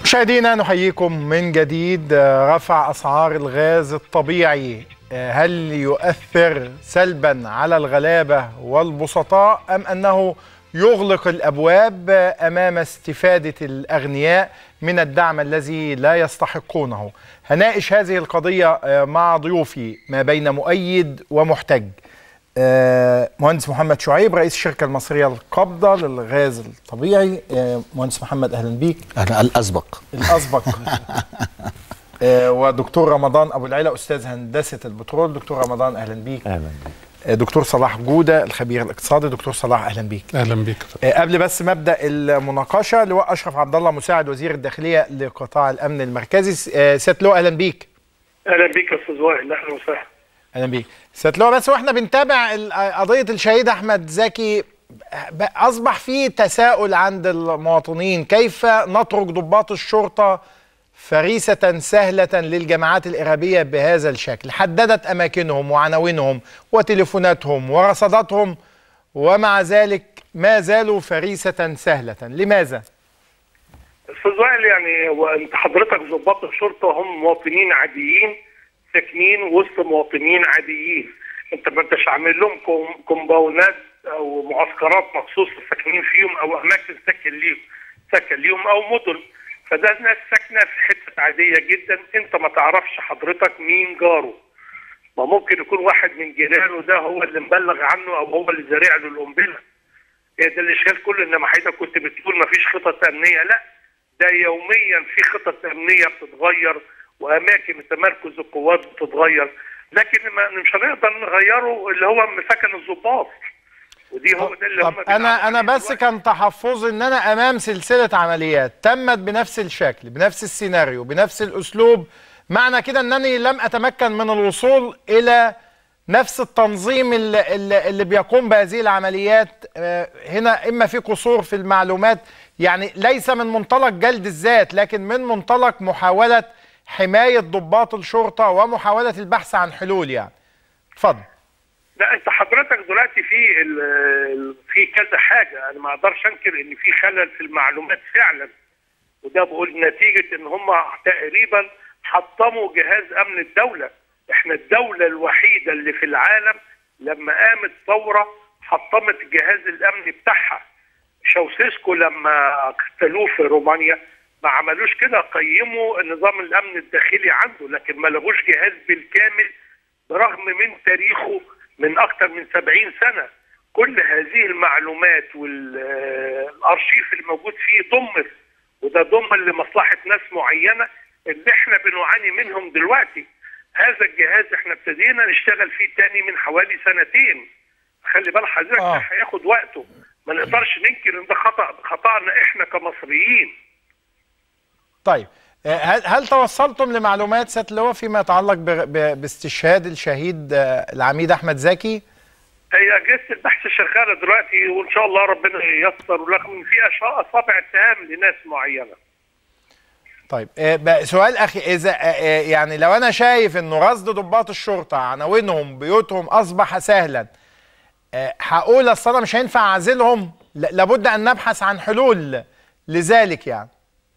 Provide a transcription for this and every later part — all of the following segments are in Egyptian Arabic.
مشاهدينا نحييكم من جديد رفع اسعار الغاز الطبيعي هل يؤثر سلبا على الغلابه والبسطاء ام انه يغلق الابواب امام استفاده الاغنياء من الدعم الذي لا يستحقونه هناقش هذه القضيه مع ضيوفي ما بين مؤيد ومحتج مهندس محمد شعيب رئيس الشركه المصريه القابضه للغاز الطبيعي مهندس محمد اهلا بيك اهلا الاسبق الاسبق ودكتور رمضان ابو العلا استاذ هندسه البترول دكتور رمضان اهلا بيك اهلا بيك دكتور صلاح جوده الخبير الاقتصادي دكتور صلاح اهلا بيك اهلا بيك قبل بس مبدا المناقشه لواء اشرف عبد الله مساعد وزير الداخليه لقطاع الامن المركزي سياده لواء اهلا بيك اهلا بيك يا استاذ وائل اهلا وسهلا اهلا بيك سياده لواء بس واحنا بنتابع قضيه الشهيد احمد زكي اصبح في تساؤل عند المواطنين كيف نترك ضباط الشرطه فريسة سهلة للجماعات الإرهابية بهذا الشكل حددت أماكنهم وعناوينهم وتليفوناتهم ورصداتهم ومع ذلك ما زالوا فريسة سهلة لماذا؟ استاذ وائل يعني هو انت حضرتك ضباط الشرطه هم مواطنين عاديين ساكنين وسط مواطنين عاديين انت ما انتش عامل لهم كومباونات او معسكرات مخصوصه ساكنين فيهم او اماكن سكن ليهم سكن ليهم او مدن فده ناس ساكنه في حته عاديه جدا انت ما تعرفش حضرتك مين جاره ما ممكن يكون واحد من جيرانه ده هو اللي مبلغ عنه او هو اللي زارع له القنبله هي ده الاشكال كله انما حضرتك كنت بتقول ما فيش خطط امنيه لا ده يوميا في خطط امنيه بتتغير واماكن تمركز القوات بتتغير لكن ما مش هنقدر نغيره اللي هو مسكن الضباط ودي هو ده اللي طب هم انا انا بس كان تحفظي ان انا امام سلسله عمليات تمت بنفس الشكل بنفس السيناريو بنفس الاسلوب معنى كده انني لم اتمكن من الوصول الى نفس التنظيم اللي, اللي, اللي بيقوم بهذه العمليات هنا اما في قصور في المعلومات يعني ليس من منطلق جلد الذات لكن من منطلق محاوله حمايه ضباط الشرطه ومحاوله البحث عن حلول يعني اتفضل لا انت حضرتك دلوقتي في في كذا حاجه انا ما اقدرش انكر ان في خلل في المعلومات فعلا وده بقول نتيجه ان هم تقريبا حطموا جهاز امن الدوله احنا الدوله الوحيده اللي في العالم لما قامت ثوره حطمت الجهاز الامني بتاعها شاوسيسكو لما قتلوه في رومانيا ما عملوش كده قيموا نظام الامن الداخلي عنده لكن ما لغوش جهاز بالكامل برغم من تاريخه من اكثر من 70 سنه كل هذه المعلومات والارشيف اللي موجود فيه ضمن وده ضمن لمصلحه ناس معينه اللي احنا بنعاني منهم دلوقتي هذا الجهاز احنا ابتدينا نشتغل فيه تاني من حوالي سنتين خلي بال حضرتك آه. ده هياخد وقته ما نقدرش ننكر ان ده خطا خطانا احنا كمصريين طيب هل هل توصلتم لمعلومات سياده اللواء فيما يتعلق ب- ب- باستشهاد الشهيد العميد احمد زكي؟ هي اجهزه البحث شغاله دلوقتي وان شاء الله ربنا ييسر ولكن في أشياء اصابع اتهام لناس معينه طيب آه، بقى سؤال اخي اذا آه، آه، يعني لو انا شايف انه رصد ضباط الشرطه عناوينهم بيوتهم اصبح سهلا آه، هقول اصل انا مش هينفع اعزلهم ل- لابد ان نبحث عن حلول لذلك يعني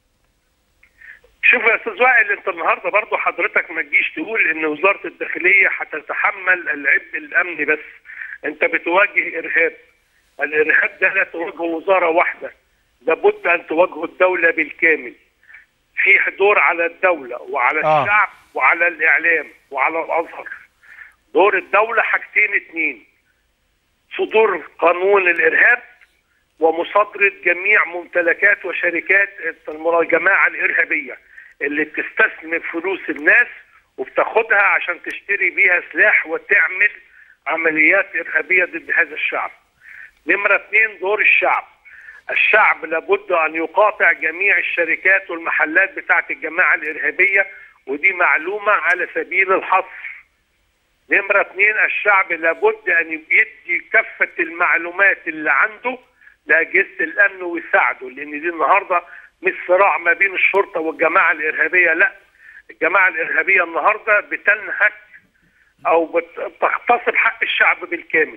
شوف يا استاذ وائل انت النهارده برضو حضرتك ما تجيش تقول ان وزاره الداخليه هتتحمل العبء الامني بس انت بتواجه ارهاب الارهاب ده لا تواجهه وزاره واحده لابد ان تواجهه الدوله بالكامل في دور على الدوله وعلى آه. الشعب وعلى الاعلام وعلى الازهر دور الدوله حاجتين اتنين صدور قانون الارهاب ومصادره جميع ممتلكات وشركات الجماعه الارهابيه اللي بتستثمر فلوس الناس وبتاخدها عشان تشتري بيها سلاح وتعمل عمليات ارهابيه ضد هذا الشعب. نمره اثنين دور الشعب. الشعب لابد ان يقاطع جميع الشركات والمحلات بتاعت الجماعه الارهابيه ودي معلومه على سبيل الحصر. نمرة اثنين الشعب لابد ان يدي كافة المعلومات اللي عنده لأجهزة الأمن ويساعده لأن دي النهاردة مش صراع ما بين الشرطة والجماعة الإرهابية لا الجماعة الإرهابية النهاردة بتنهك أو بت- بتغتصب حق الشعب بالكامل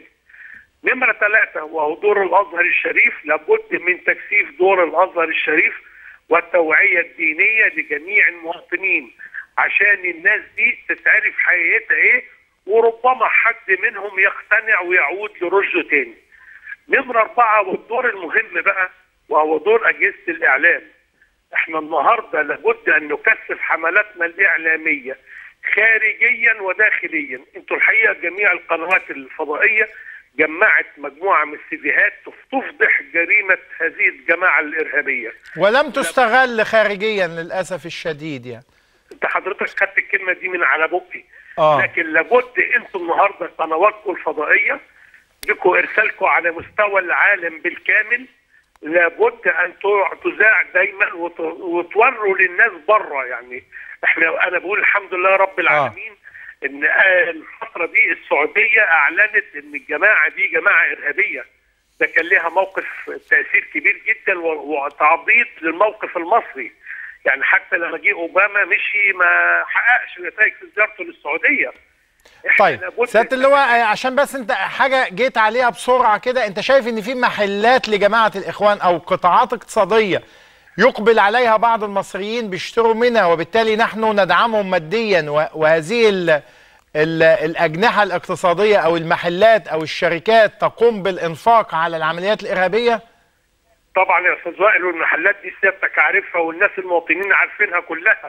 نمرة ثلاثة وهو دور الأزهر الشريف لابد من تكثيف دور الأزهر الشريف والتوعيه الدينيه لجميع المواطنين عشان الناس دي تتعرف حقيقتها ايه وربما حد منهم يقتنع ويعود لرشده تاني. نمرة أربعة والدور المهم بقى وهو دور أجهزة الإعلام. احنا النهارده لابد أن نكثف حملاتنا الإعلامية خارجيا وداخليا. انتوا الحقيقة جميع القنوات الفضائية جمعت مجموعة من السيديهات تفضح جريمة هذه الجماعة الإرهابية. ولم تستغل خارجيا للاسف الشديد يعني انت حضرتك خدت الكلمة دي من على بقي. اه لكن لابد انتم النهارده قنواتكم الفضائيه لكم ارسالكم على مستوى العالم بالكامل لابد ان تع- تذاع دايما وت- وتوروا للناس بره يعني احنا انا بقول الحمد لله رب العالمين ان آه الفتره دي السعوديه اعلنت ان الجماعه دي جماعه ارهابيه ده كان لها موقف تاثير كبير جدا و- وتعضيد للموقف المصري يعني حتى لما جه اوباما مشي ما حققش نتائج في زيارته للسعوديه إحنا طيب لابد- سياده اللواء آه، عشان بس انت حاجه جيت عليها بسرعه كده انت شايف ان في محلات لجماعه الاخوان او قطاعات اقتصاديه يقبل عليها بعض المصريين بيشتروا منها وبالتالي نحن ندعمهم ماديا و- وهذه ال ال الاجنحه الاقتصاديه او المحلات او الشركات تقوم بالانفاق على العمليات الارهابيه طبعا يا استاذ وائل والمحلات دي سيادتك عارفها والناس المواطنين عارفينها كلها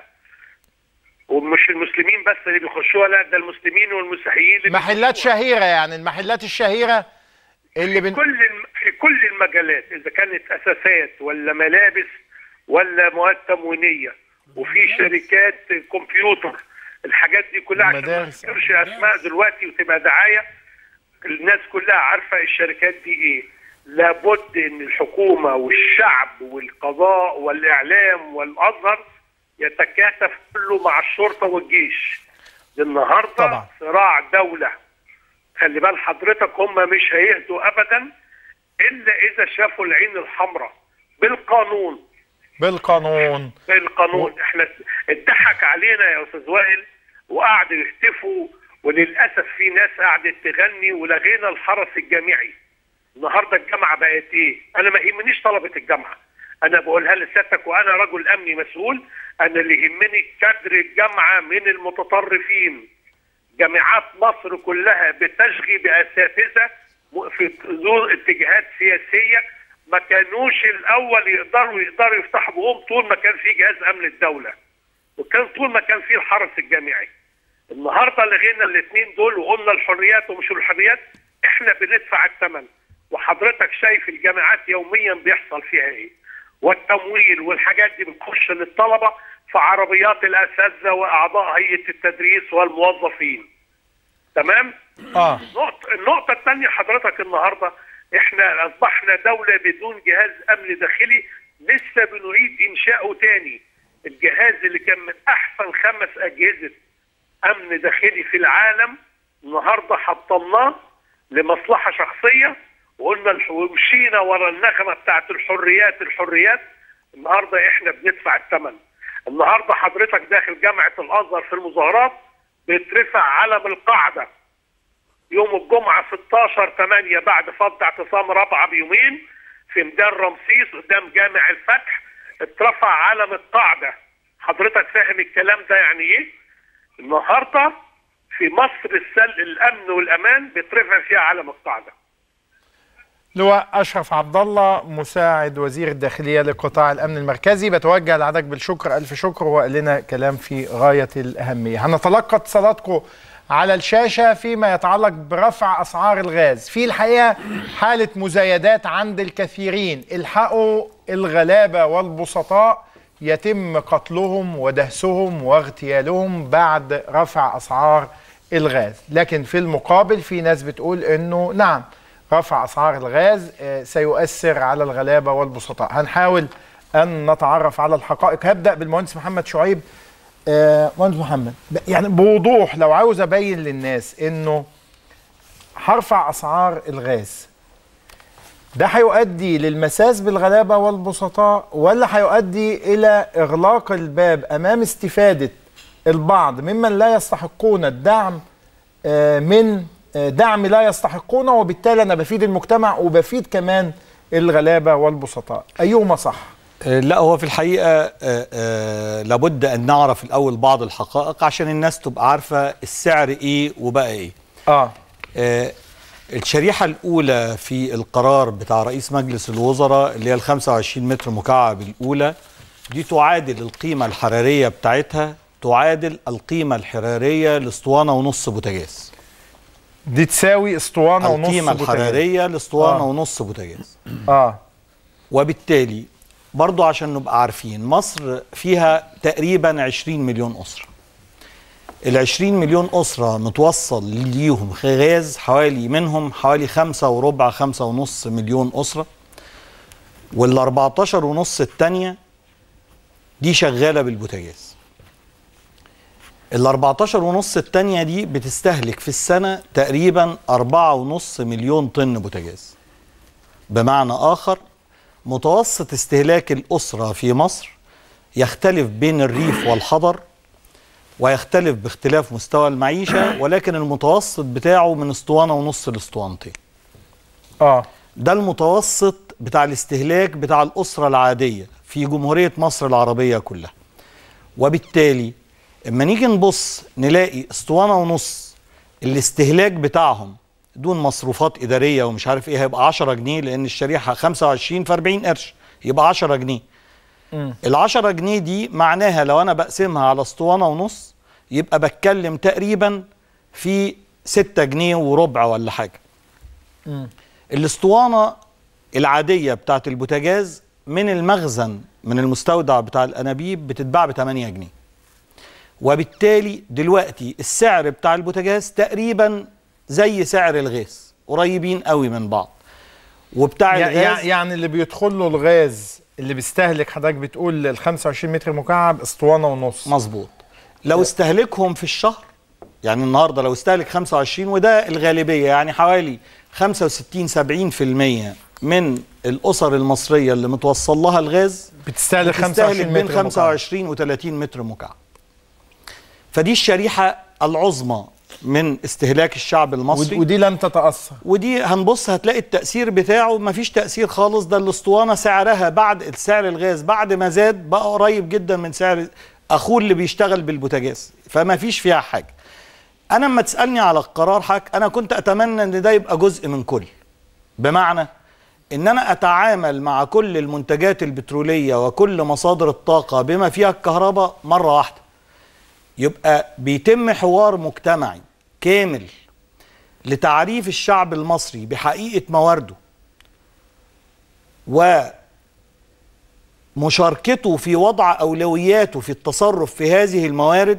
ومش المسلمين بس اللي بيخشوها لا ده المسلمين والمسيحيين اللي محلات بيخشوها. شهيره يعني المحلات الشهيره اللي في بن... كل الم... في كل المجالات اذا كانت اساسات ولا ملابس ولا مواد تموينيه وفي شركات كمبيوتر الحاجات دي كلها عشان ما مدارس. نذكرش اسماء دلوقتي وتبقى دعايه الناس كلها عارفه الشركات دي ايه لابد ان الحكومه والشعب والقضاء والاعلام والازهر يتكاتف كله مع الشرطه والجيش النهارده طبعا. صراع دوله خلي بال حضرتك هم مش هيهدوا ابدا الا اذا شافوا العين الحمراء بالقانون بالقانون بالقانون احنا اتضحك علينا يا استاذ وائل وقعدوا يهتفوا وللاسف في ناس قعدت تغني ولغينا الحرس الجامعي النهارده الجامعه بقت ايه؟ انا ما يهمنيش طلبه الجامعه انا بقولها لسيادتك وانا رجل امني مسؤول انا اللي يهمني كادر الجامعه من المتطرفين جامعات مصر كلها بتشغي باساتذه م- في ذو اتجاهات سياسيه ما كانوش الاول يقدروا يقدروا يفتحوا بهم طول ما كان في جهاز امن الدوله وكان طول ما كان في الحرس الجامعي النهارده لغينا الاثنين دول وقلنا الحريات ومش الحريات احنا بندفع الثمن وحضرتك شايف الجامعات يوميا بيحصل فيها ايه والتمويل والحاجات دي بتخش للطلبه في عربيات الاساتذه واعضاء هيئه التدريس والموظفين تمام اه النقطة النقطة الثانية حضرتك النهاردة احنا اصبحنا دولة بدون جهاز امن داخلي لسه بنعيد انشاؤه تاني الجهاز اللي كان من احسن خمس اجهزة امن داخلي في العالم النهاردة حطمناه لمصلحة شخصية وقلنا الح- ومشينا ورا النغمة بتاعت الحريات الحريات النهاردة احنا بندفع الثمن النهاردة حضرتك داخل جامعة الازهر في المظاهرات بيترفع علم القاعدة يوم الجمعة 16 8 بعد فض اعتصام رابعة بيومين في ميدان رمسيس قدام جامع الفتح اترفع علم القاعدة حضرتك فاهم الكلام ده يعني ايه؟ النهارده في مصر السل الامن والامان بيترفع فيها علم القاعده لواء اشرف عبد الله مساعد وزير الداخليه لقطاع الامن المركزي بتوجه لعدك بالشكر الف شكر وقال لنا كلام في غايه الاهميه هنتلقى اتصالاتكم على الشاشه فيما يتعلق برفع اسعار الغاز في الحقيقه حاله مزايدات عند الكثيرين الحقوا الغلابه والبسطاء يتم قتلهم ودهسهم واغتيالهم بعد رفع اسعار الغاز لكن في المقابل في ناس بتقول انه نعم رفع اسعار الغاز آه، سيؤثر على الغلابه والبسطاء هنحاول ان نتعرف على الحقائق هبدا بالمهندس محمد شعيب آه، مهندس محمد ب- يعني بوضوح لو عاوز ابين للناس انه هرفع اسعار الغاز ده هيؤدي للمساس بالغلابه والبسطاء ولا هيؤدي الى اغلاق الباب امام استفاده البعض ممن لا يستحقون الدعم آه، من آه، دعم لا يستحقونه وبالتالي انا بفيد المجتمع وبفيد كمان الغلابه والبسطاء ايهما صح آه، لا هو في الحقيقة آه، آه، لابد أن نعرف الأول بعض الحقائق عشان الناس تبقى عارفة السعر إيه وبقى إيه اه آه، الشريحة الأولى في القرار بتاع رئيس مجلس الوزراء اللي هي ال 25 متر مكعب الأولى دي تعادل القيمة الحرارية بتاعتها تعادل القيمة الحرارية لاسطوانة ونص بوتاجاز دي تساوي اسطوانه ونص القيمة بوتاجاز. الحرارية لاسطوانة آه. ونص بوتاجاز اه وبالتالي برضو عشان نبقى عارفين مصر فيها تقريبا 20 مليون أسرة ال 20 مليون أسرة متوصل ليهم غاز حوالي منهم حوالي خمسة وربع خمسة ونص مليون أسرة وال 14 ونص التانية دي شغالة بالبوتاجاز ال 14 ونص التانية دي بتستهلك في السنة تقريبا أربعة ونص مليون طن بوتاجاز بمعنى آخر متوسط استهلاك الأسرة في مصر يختلف بين الريف والحضر ويختلف باختلاف مستوى المعيشة ولكن المتوسط بتاعه من اسطوانة ونص لاسطوانتين اه ده المتوسط بتاع الاستهلاك بتاع الأسرة العادية في جمهورية مصر العربية كلها وبالتالي اما نيجي نبص نلاقي اسطوانة ونص الاستهلاك بتاعهم دون مصروفات إدارية ومش عارف ايه هيبقى 10 جنيه لأن الشريحة 25 في 40 قرش يبقى 10 جنيه ال 10 جنيه دي معناها لو أنا بقسمها على اسطوانة ونص يبقى بتكلم تقريبا في 6 جنيه وربع ولا حاجة الاسطوانه العاديه بتاعت البوتاجاز من المخزن من المستودع بتاع الانابيب بتتباع ب 8 جنيه وبالتالي دلوقتي السعر بتاع البوتاجاز تقريبا زي سعر الغاز قريبين قوي من بعض وبتاع يع- يع- الغاز يعني اللي بيدخل له الغاز اللي بيستهلك حضرتك بتقول ال 25 متر مكعب اسطوانه ونص مظبوط لو استهلكهم في الشهر يعني النهارده لو استهلك 25 وده الغالبيه يعني حوالي 65 70% من الاسر المصريه اللي متوصل لها الغاز بتستهلك بتستهلك 25 بين متر مكعب 25 و30 متر مكعب فدي الشريحه العظمى من استهلاك الشعب ود- المصري ودي لن تتاثر ودي هنبص هتلاقي التأثير بتاعه مفيش تأثير خالص ده الاسطوانة سعرها بعد سعر الغاز بعد ما زاد بقى قريب جدا من سعر أخوه اللي بيشتغل بالبوتاجاز فما فيش فيها حاجة أنا لما تسألني على القرار حك أنا كنت أتمنى إن ده يبقى جزء من كل بمعنى إن أنا أتعامل مع كل المنتجات البترولية وكل مصادر الطاقة بما فيها الكهرباء مرة واحدة يبقى بيتم حوار مجتمعي كامل لتعريف الشعب المصري بحقيقة موارده ومشاركته في وضع أولوياته في التصرف في هذه الموارد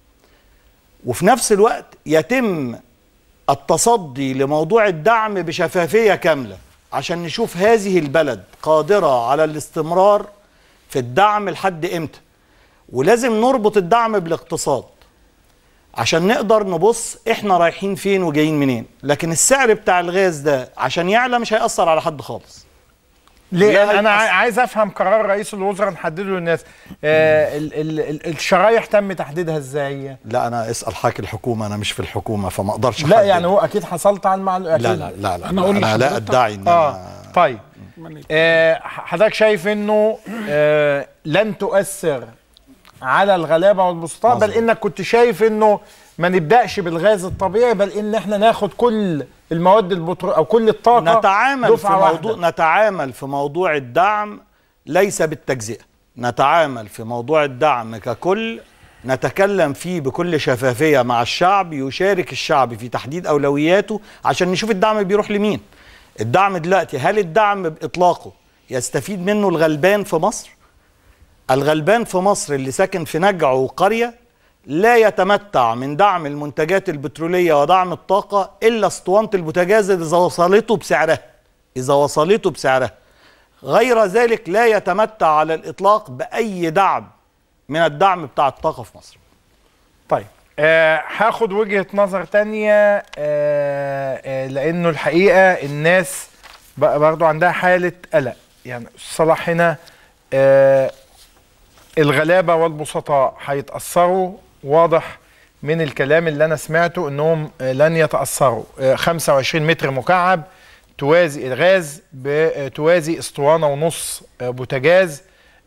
وفي نفس الوقت يتم التصدي لموضوع الدعم بشفافية كاملة عشان نشوف هذه البلد قادرة على الاستمرار في الدعم لحد امتى ولازم نربط الدعم بالاقتصاد عشان نقدر نبص احنا رايحين فين وجايين منين لكن السعر بتاع الغاز ده عشان يعلى مش هيأثر على حد خالص ليه لا انا انا هيتأثر. عاي- عايز افهم قرار رئيس الوزراء نحدده للناس آه ال ال ال الشرايح تم تحديدها ازاي لا انا اسال حاجه الحكومه انا مش في الحكومه فما اقدرش لا أحدد. يعني هو اكيد حصلت على المعلومه لا لا لا لا أنا أقول انا لا لحضرتك- ادعي ان اه انا طيب آه حضرتك شايف انه آه لن تؤثر على الغلابه والبسطاء بل مظبوط. انك كنت شايف انه ما نبداش بالغاز الطبيعي بل ان احنا ناخد كل المواد البترول او كل الطاقه نتعامل في دفعة موضوع واحدة. نتعامل في موضوع الدعم ليس بالتجزئه نتعامل في موضوع الدعم ككل نتكلم فيه بكل شفافيه مع الشعب يشارك الشعب في تحديد اولوياته عشان نشوف الدعم بيروح لمين الدعم دلوقتي هل الدعم باطلاقه يستفيد منه الغلبان في مصر الغلبان في مصر اللي ساكن في نجع وقرية لا يتمتع من دعم المنتجات البترولية ودعم الطاقة إلا اسطوانة البوتاجاز إذا وصلته بسعرها إذا وصلته بسعرها غير ذلك لا يتمتع على الإطلاق بأي دعم من الدعم بتاع الطاقة في مصر طيب آه هاخد وجهة نظر تانية آه آه لأنه الحقيقة الناس بقى برضو عندها حالة قلق يعني الصلاح هنا آه الغلابة والبسطاء هيتأثروا واضح من الكلام اللي أنا سمعته إنهم آه لن يتأثروا آه 25 متر مكعب توازي الغاز بتوازي اسطوانة ونص آه بوتاجاز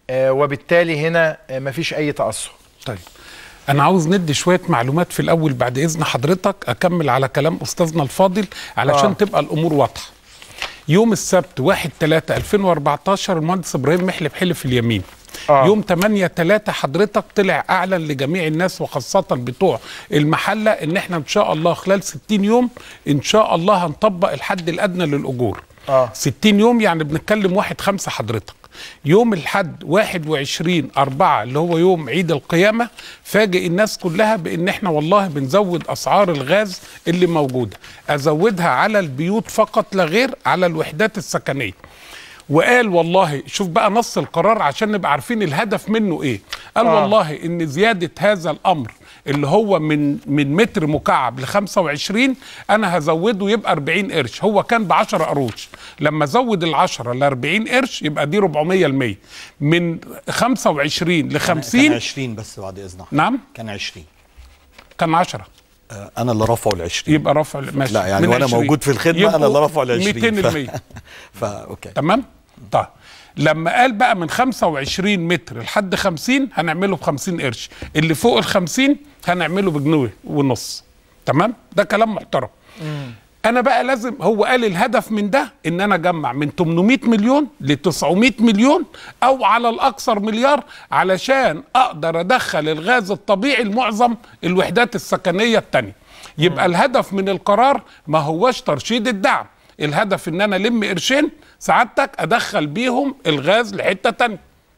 آه، وبالتالي هنا آه، مفيش اي تاثر طيب انا عاوز ندي شويه معلومات في الاول بعد اذن حضرتك اكمل على كلام استاذنا الفاضل علشان آه. آه. تبقى الامور واضحه يوم السبت 1 3 2014 المهندس ابراهيم محلب حلف اليمين آه. آه. يوم 8 3 حضرتك طلع اعلن لجميع الناس وخاصه بتوع المحله ان احنا ان شاء الله خلال 60 يوم ان شاء الله هنطبق الحد الادنى للاجور آه. 60 يوم يعني بنتكلم واحد خمسة حضرتك يوم الحد 21 أربعة اللي هو يوم عيد القيامة فاجئ الناس كلها بأن احنا والله بنزود أسعار الغاز اللي موجودة أزودها على البيوت فقط لا غير على الوحدات السكنية وقال والله شوف بقى نص القرار عشان نبقى عارفين الهدف منه ايه قال آه. آه. والله ان زيادة هذا الامر اللي هو من من متر مكعب ل 25 انا هزوده يبقى 40 قرش هو كان ب 10 قروش لما زود ال 10 ل 40 قرش يبقى دي 400 المية من 25 ل كان 50 20 بس بعد اذنك نعم كان 20 كان 10 آه، انا اللي رفعه ل 20 يبقى رفع ماشي لا يعني من وانا 20. موجود في الخدمه انا يبقوا اللي رفعه ل 20 200 المية فا اوكي تمام طيب لما قال بقى من 25 متر لحد 50 هنعمله ب 50 قرش اللي فوق ال 50 هنعمله بجنيه ونص تمام ده كلام محترم انا بقى لازم هو قال الهدف من ده ان انا اجمع من 800 مليون ل 900 مليون او على الاكثر مليار علشان اقدر ادخل الغاز الطبيعي لمعظم الوحدات السكنيه التانية يبقى الهدف من القرار ما هوش ترشيد الدعم الهدف ان انا الم قرشين سعادتك ادخل بيهم الغاز لحته تانية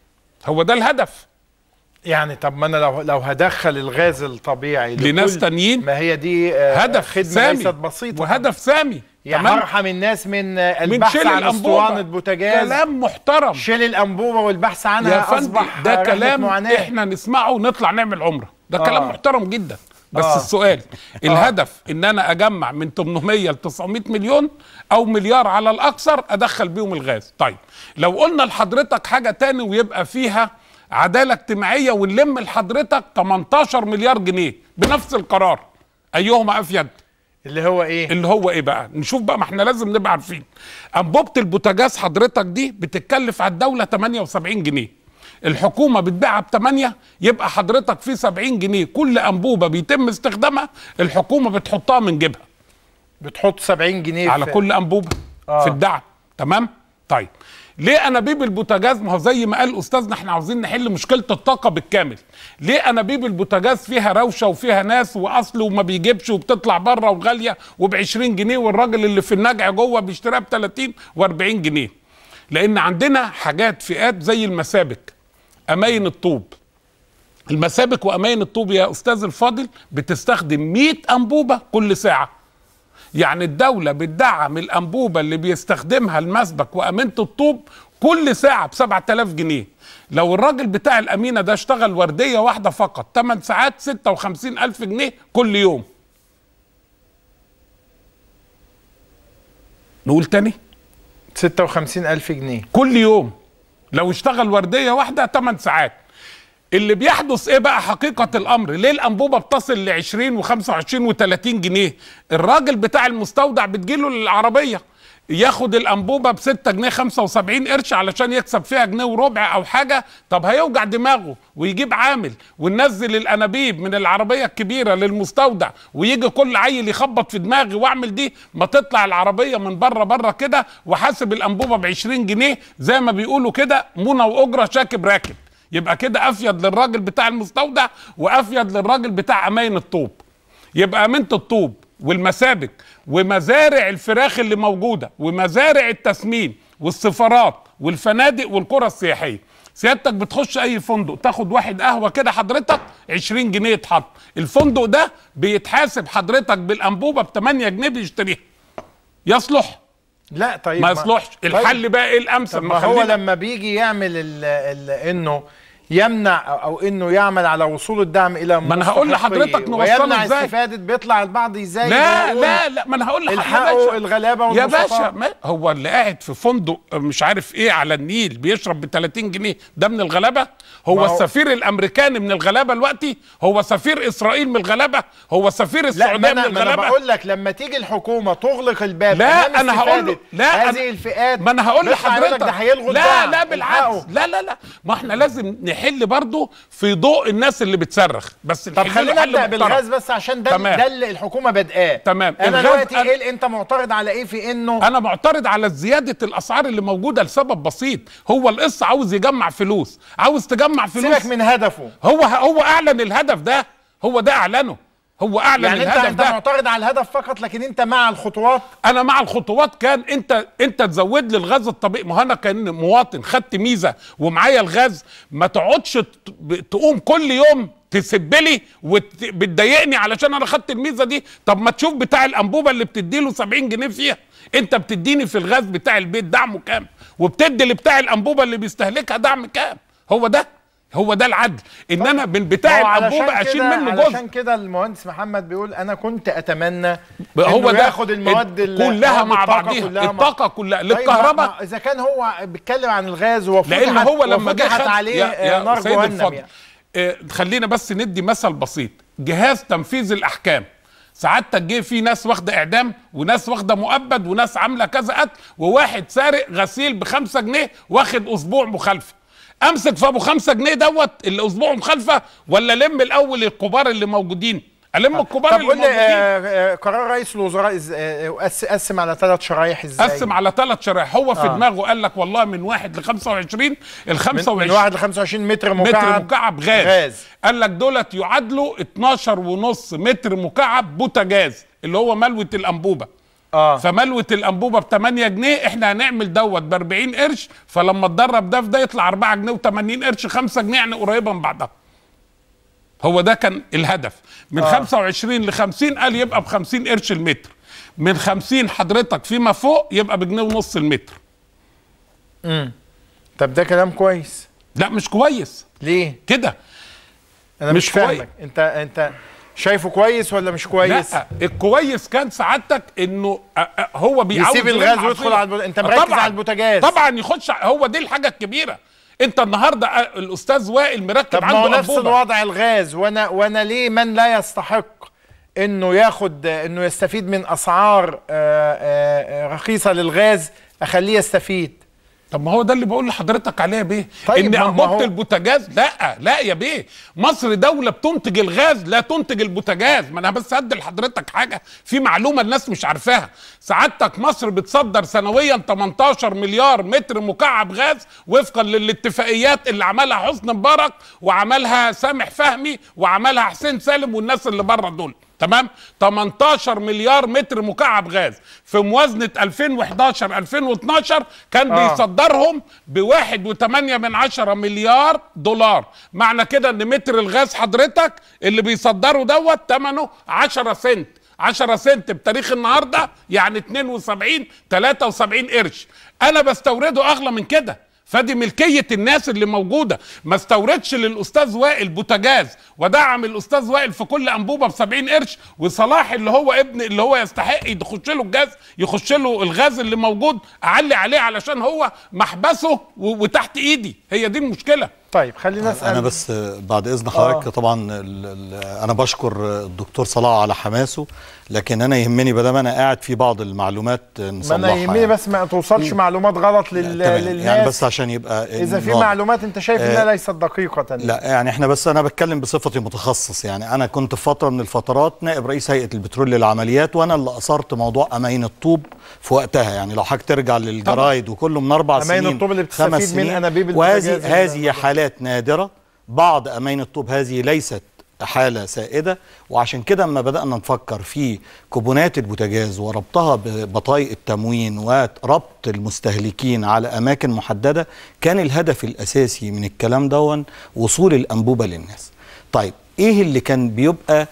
هو ده الهدف يعني طب ما انا لو لو هدخل الغاز الطبيعي لناس لكل- تانيين ما هي دي آه، هدف خدمه سامي ليست بسيطه وهدف سامي يعني تمام؟ ارحم الناس من آه، من البحث شيل عن الانبوبه اسطوانه بوتاجاز كلام محترم شيل الانبوبه والبحث عنها يا فندم اصبح ده رحلة كلام معاناة. احنا نسمعه ونطلع نعمل عمره ده آه. كلام محترم جدا بس آه. السؤال الهدف ان انا اجمع من 800 ل 900 مليون او مليار على الاكثر ادخل بيهم الغاز طيب لو قلنا لحضرتك حاجه تاني ويبقى فيها عداله اجتماعيه ونلم لحضرتك 18 مليار جنيه بنفس القرار ايهما افيد اللي هو ايه اللي هو ايه بقى نشوف بقى ما احنا لازم نبقى عارفين انبوبه البوتاجاز حضرتك دي بتتكلف على الدوله 78 جنيه الحكومه بتبيعها ب 8 يبقى حضرتك في 70 جنيه كل انبوبه بيتم استخدامها الحكومه بتحطها من جيبها بتحط 70 جنيه على في- كل انبوبه آه. في الدعم تمام طيب ليه انابيب البوتاجاز ما هو زي ما قال استاذنا احنا عاوزين نحل مشكله الطاقه بالكامل ليه انابيب البوتاجاز فيها روشه وفيها ناس واصل وما بيجيبش وبتطلع بره وغاليه وب 20 جنيه والراجل اللي في النجع جوه بيشتريها ب 30 و40 جنيه لان عندنا حاجات فئات زي المسابك اماين الطوب المسابك واماين الطوب يا استاذ الفاضل بتستخدم 100 انبوبه كل ساعه يعني الدولة بتدعم الأنبوبة اللي بيستخدمها المسبك وأمينة الطوب كل ساعة ب 7000 جنيه لو الراجل بتاع الأمينة ده اشتغل وردية واحدة فقط 8 ساعات 56000 جنيه كل يوم نقول تاني 56000 جنيه كل يوم لو اشتغل ورديه واحده 8 ساعات اللي بيحدث ايه بقى حقيقه الامر ليه الانبوبه بتصل ل 20 و25 و30 جنيه الراجل بتاع المستودع بتجيله للعربيه ياخد الانبوبه ب 6 جنيه 75 قرش علشان يكسب فيها جنيه وربع او حاجه طب هيوجع دماغه ويجيب عامل وننزل الانابيب من العربيه الكبيره للمستودع ويجي كل عيل يخبط في دماغي واعمل دي ما تطلع العربيه من بره بره كده وحاسب الانبوبه ب 20 جنيه زي ما بيقولوا كده منى واجره شاكب راكب يبقى كده افيد للراجل بتاع المستودع وافيد للراجل بتاع اماين الطوب يبقى امينه الطوب والمسابك ومزارع الفراخ اللي موجوده ومزارع التسمين والسفارات والفنادق والقرى السياحيه سيادتك بتخش اي فندق تاخد واحد قهوه كده حضرتك 20 جنيه يتحط الفندق ده بيتحاسب حضرتك بالانبوبه ب 8 جنيه بيشتريها يصلح لا طيب ما يصلحش الحل بقى ايه الامثل طب ما هو خلينا- لما بيجي يعمل ال ال انه يمنع او أو انه يعمل على وصول الدعم الى ما أنا هقول مستحقيه لحضرتك نوصله ويمنع إزاي. استفاده بيطلع البعض ازاي لا يقول لا لا ما انا هقول لحضرتك الحقوا باشا. الغلابة يا والبسطاء. باشا ما هو اللي قاعد في فندق مش عارف ايه على النيل بيشرب ب 30 جنيه ده من الغلابه هو, ما هو- السفير الامريكاني من الغلابه دلوقتي هو سفير اسرائيل من الغلابه هو سفير لا السعوديه ما من انا, ما أنا الغلابه بقول لك لما تيجي الحكومه تغلق الباب لا أمام انا هقول له استفادة لا هذه أنا الفئات ما انا هقول بيطلع يقول لك لحضرتك ده هيلغوا لا الدعم. لا بالعكس الحقوا. لا لا لا ما احنا لازم نحل برضه في ضوء الناس اللي بتصرخ بس طب نحل له خلينا حل نبدا محترم. بالغاز بس عشان ده تمام. ده اللي الحكومه بادئاه تمام. انا الغاز دلوقتي أنا- ايه انت معترض على ايه في انه انا معترض على زياده الاسعار اللي موجوده لسبب بسيط هو القص عاوز يجمع فلوس عاوز تجمع فلوس سيبك من هدفه هو هو اعلن الهدف ده هو ده اعلنه هو اعلن يعني انت الهدف انت ده معترض على الهدف فقط لكن انت مع الخطوات انا مع الخطوات كان انت انت تزود لي الغاز الطبيعي ما هو انا كان مواطن خدت ميزه ومعايا الغاز ما تقعدش ت- ب- تقوم كل يوم تسب لي وبتضايقني علشان انا خدت الميزه دي طب ما تشوف بتاع الانبوبه اللي بتديله 70 جنيه فيها انت بتديني في الغاز بتاع البيت دعمه كام وبتدي لبتاع الانبوبه اللي بيستهلكها دعم كام هو ده هو ده العدل ان انا من بتاع ما هو علشان الانبوبه اشيل كده- منه جزء علشان كده المهندس محمد بيقول انا كنت اتمنى هو إنه ده ياخد المواد ال- كلها مواد مع الطاقة بعضيها كلها مع- الطاقه كلها طيب ما- للكهرباء ما- اذا كان هو بيتكلم عن الغاز وفتحت لان هو لما جه وفتحت خد- عليه يا- يا آه، نار سيد جهنم الفضل، يعني آه، خلينا بس ندي مثل بسيط جهاز تنفيذ الاحكام سعادتك جه في ناس واخده اعدام وناس واخده مؤبد وناس عامله كذا قتل وواحد سارق غسيل بخمسة جنيه واخد اسبوع مخالفه امسك في ابو خمسة جنيه دوت اللي اسبوعه مخالفه ولا لم الاول الكبار اللي موجودين الم الكبار طب اللي قول لي موجودين آه، آه، قرار رئيس الوزراء إز- آه، قس- قسم على ثلاث شرايح ازاي قسم على ثلاث شرايح هو في آه. دماغه قال لك والله من واحد ل 25 ال من, 25 من 1 ل 25 متر مكعب متر مكعب غاز, غاز. قال لك دولت يعادلوا 12 ونص متر مكعب بوتاجاز اللي هو ملوة الأنبوبة اه فملوة الأنبوبة ب 8 جنيه احنا هنعمل دوت ب 40 قرش فلما تدرب ده في ده يطلع 4 جنيه و80 قرش 5 جنيه يعني قريبة من بعضها هو ده كان الهدف من آه. آه. 25 ل 50 قال يبقى ب 50 قرش المتر من 50 حضرتك فيما فوق يبقى بجنيه ونص المتر طب ده كلام كويس لا مش كويس ليه كده انا مش, مش كويس. فاهمك انت انت شايفه كويس ولا مش كويس لا الكويس كان سعادتك انه أ- أ- هو بيعاوز يسيب الغاز يلمع ويدخل فيه. على البو- انت آه مركز طبعاً. على البوتاجاز. طبعا يخش ع- هو دي الحاجه الكبيره انت النهارده أ- الاستاذ وائل مركب طب ما هو عنده نفس انبوبه الوضع الغاز وانا وانا ليه من لا يستحق انه ياخد انه يستفيد من اسعار آه، آه، آه، رخيصه للغاز اخليه يستفيد طب ما هو ده اللي بقول لحضرتك عليه يا بيه طيب ان ما- ما هو- انبوبه البوتاجاز لا لا يا بيه مصر دوله بتنتج الغاز لا تنتج البوتاجاز ما انا بس هدي لحضرتك حاجه في معلومه الناس مش عارفاها سعادتك مصر بتصدر سنويا 18 مليار متر مكعب غاز وفقا للاتفاقيات اللي عملها حسني مبارك وعملها سامح فهمي وعملها حسين سالم والناس اللي بره دول تمام 18 مليار متر مكعب غاز في موازنه 2011 2012 كان آه. بيصدرهم بواحد وثمانية من عشرة مليار دولار معنى كده ان متر الغاز حضرتك اللي بيصدره دوت ثمنه 10 سنت 10 سنت بتاريخ النهارده يعني 72 73 قرش انا بستورده اغلى من كده فدي ملكية الناس اللي موجودة ما استوردش للأستاذ وائل بوتاجاز ودعم الأستاذ وائل في كل أنبوبة ب 70 قرش وصلاح اللي هو ابن اللي هو يستحق يخش له الجاز يخش له الغاز اللي موجود أعلي عليه علشان هو محبسه و- وتحت إيدي هي دي المشكلة طيب خلينا نسال انا بس بعد اذن حضرتك طبعا ال ال انا بشكر الدكتور صلاح على حماسه لكن انا يهمني ما دام انا قاعد في بعض المعلومات ما نصلحها انا يهمني يعني. بس ما توصلش معلومات غلط لل... تمام. للناس يعني بس عشان يبقى اذا في النقط- معلومات انت شايف انها آه، ليست دقيقه لا يعني احنا بس انا بتكلم بصفتي متخصص يعني انا كنت في فتره من الفترات نائب رئيس هيئه البترول للعمليات وانا اللي اثرت موضوع اماين الطوب في وقتها يعني لو حضرتك ترجع للجرايد وكله من اربع أماين سنين الطوب اللي بتستفيد خمس من سنين أنابيب البوتاجاز وهذه اللي- هذه حالات نادره بعض اماين الطوب هذه ليست حاله سائده وعشان كده اما بدانا نفكر في كوبونات البوتاجاز وربطها ببطايق التموين وربط المستهلكين على اماكن محدده كان الهدف الاساسي من الكلام دون وصول الانبوبه للناس طيب ايه اللي كان بيبقى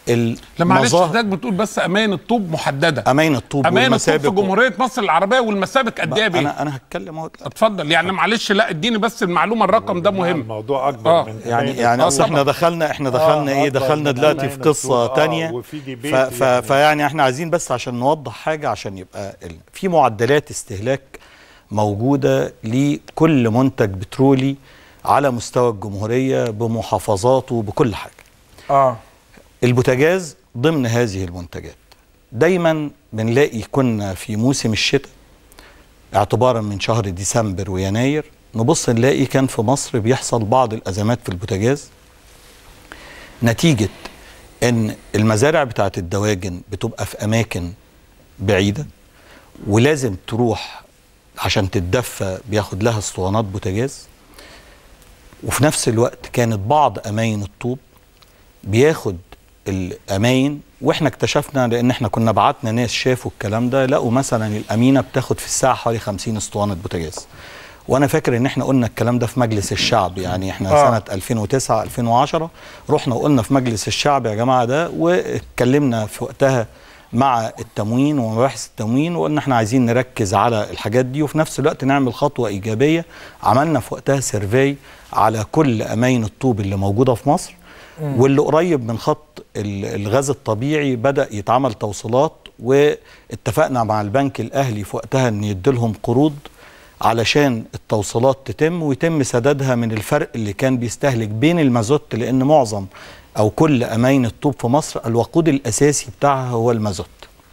لا معلش المظاهر حضرتك بتقول بس اماين الطوب محدده اماين الطوب اماين الطوب في والمسابق جمهوريه مصر العربيه والمسابق قد ايه يا بيه؟ انا انا هتكلم اهو اتفضل يعني معلش لا اديني بس المعلومه الرقم ده مهم الموضوع اكبر آه. من يعني أمانة يعني آه اصل طبعاً. احنا دخلنا احنا دخلنا ايه أكبر دخلنا من دلوقتي في أمانة قصه الطوب. تانية آه، وفي ف ديبيت ف يعني. فيعني احنا عايزين بس عشان نوضح حاجه عشان يبقى ال... في معدلات استهلاك موجوده لكل منتج بترولي على مستوى الجمهوريه بمحافظاته بكل حاجه اه البوتاجاز ضمن هذه المنتجات دايما بنلاقي كنا في موسم الشتاء اعتبارا من شهر ديسمبر ويناير نبص نلاقي كان في مصر بيحصل بعض الازمات في البوتاجاز نتيجه ان المزارع بتاعت الدواجن بتبقى في اماكن بعيده ولازم تروح عشان تتدفى بياخد لها اسطوانات بوتاجاز وفي نفس الوقت كانت بعض اماين الطوب بياخد الاماين واحنا اكتشفنا لان احنا كنا بعتنا ناس شافوا الكلام ده لقوا مثلا الامينه بتاخد في الساعه حوالي 50 اسطوانه بوتاجاز وانا فاكر ان احنا قلنا الكلام ده في مجلس الشعب يعني احنا آه. آه. سنه 2009 2010 رحنا وقلنا في مجلس الشعب يا جماعه ده واتكلمنا في وقتها مع التموين ومباحث التموين وقلنا احنا عايزين نركز على الحاجات دي وفي نفس الوقت نعمل خطوه ايجابيه عملنا في وقتها سيرفي على كل اماين الطوب اللي موجوده في مصر واللي قريب من خط ال- الغاز الطبيعي بدا يتعمل توصيلات واتفقنا مع البنك الاهلي في وقتها ان يديلهم قروض علشان التوصيلات تتم ويتم سدادها من الفرق اللي كان بيستهلك بين المازوت لان معظم او كل اماين الطوب في مصر الوقود الاساسي بتاعها هو المازوت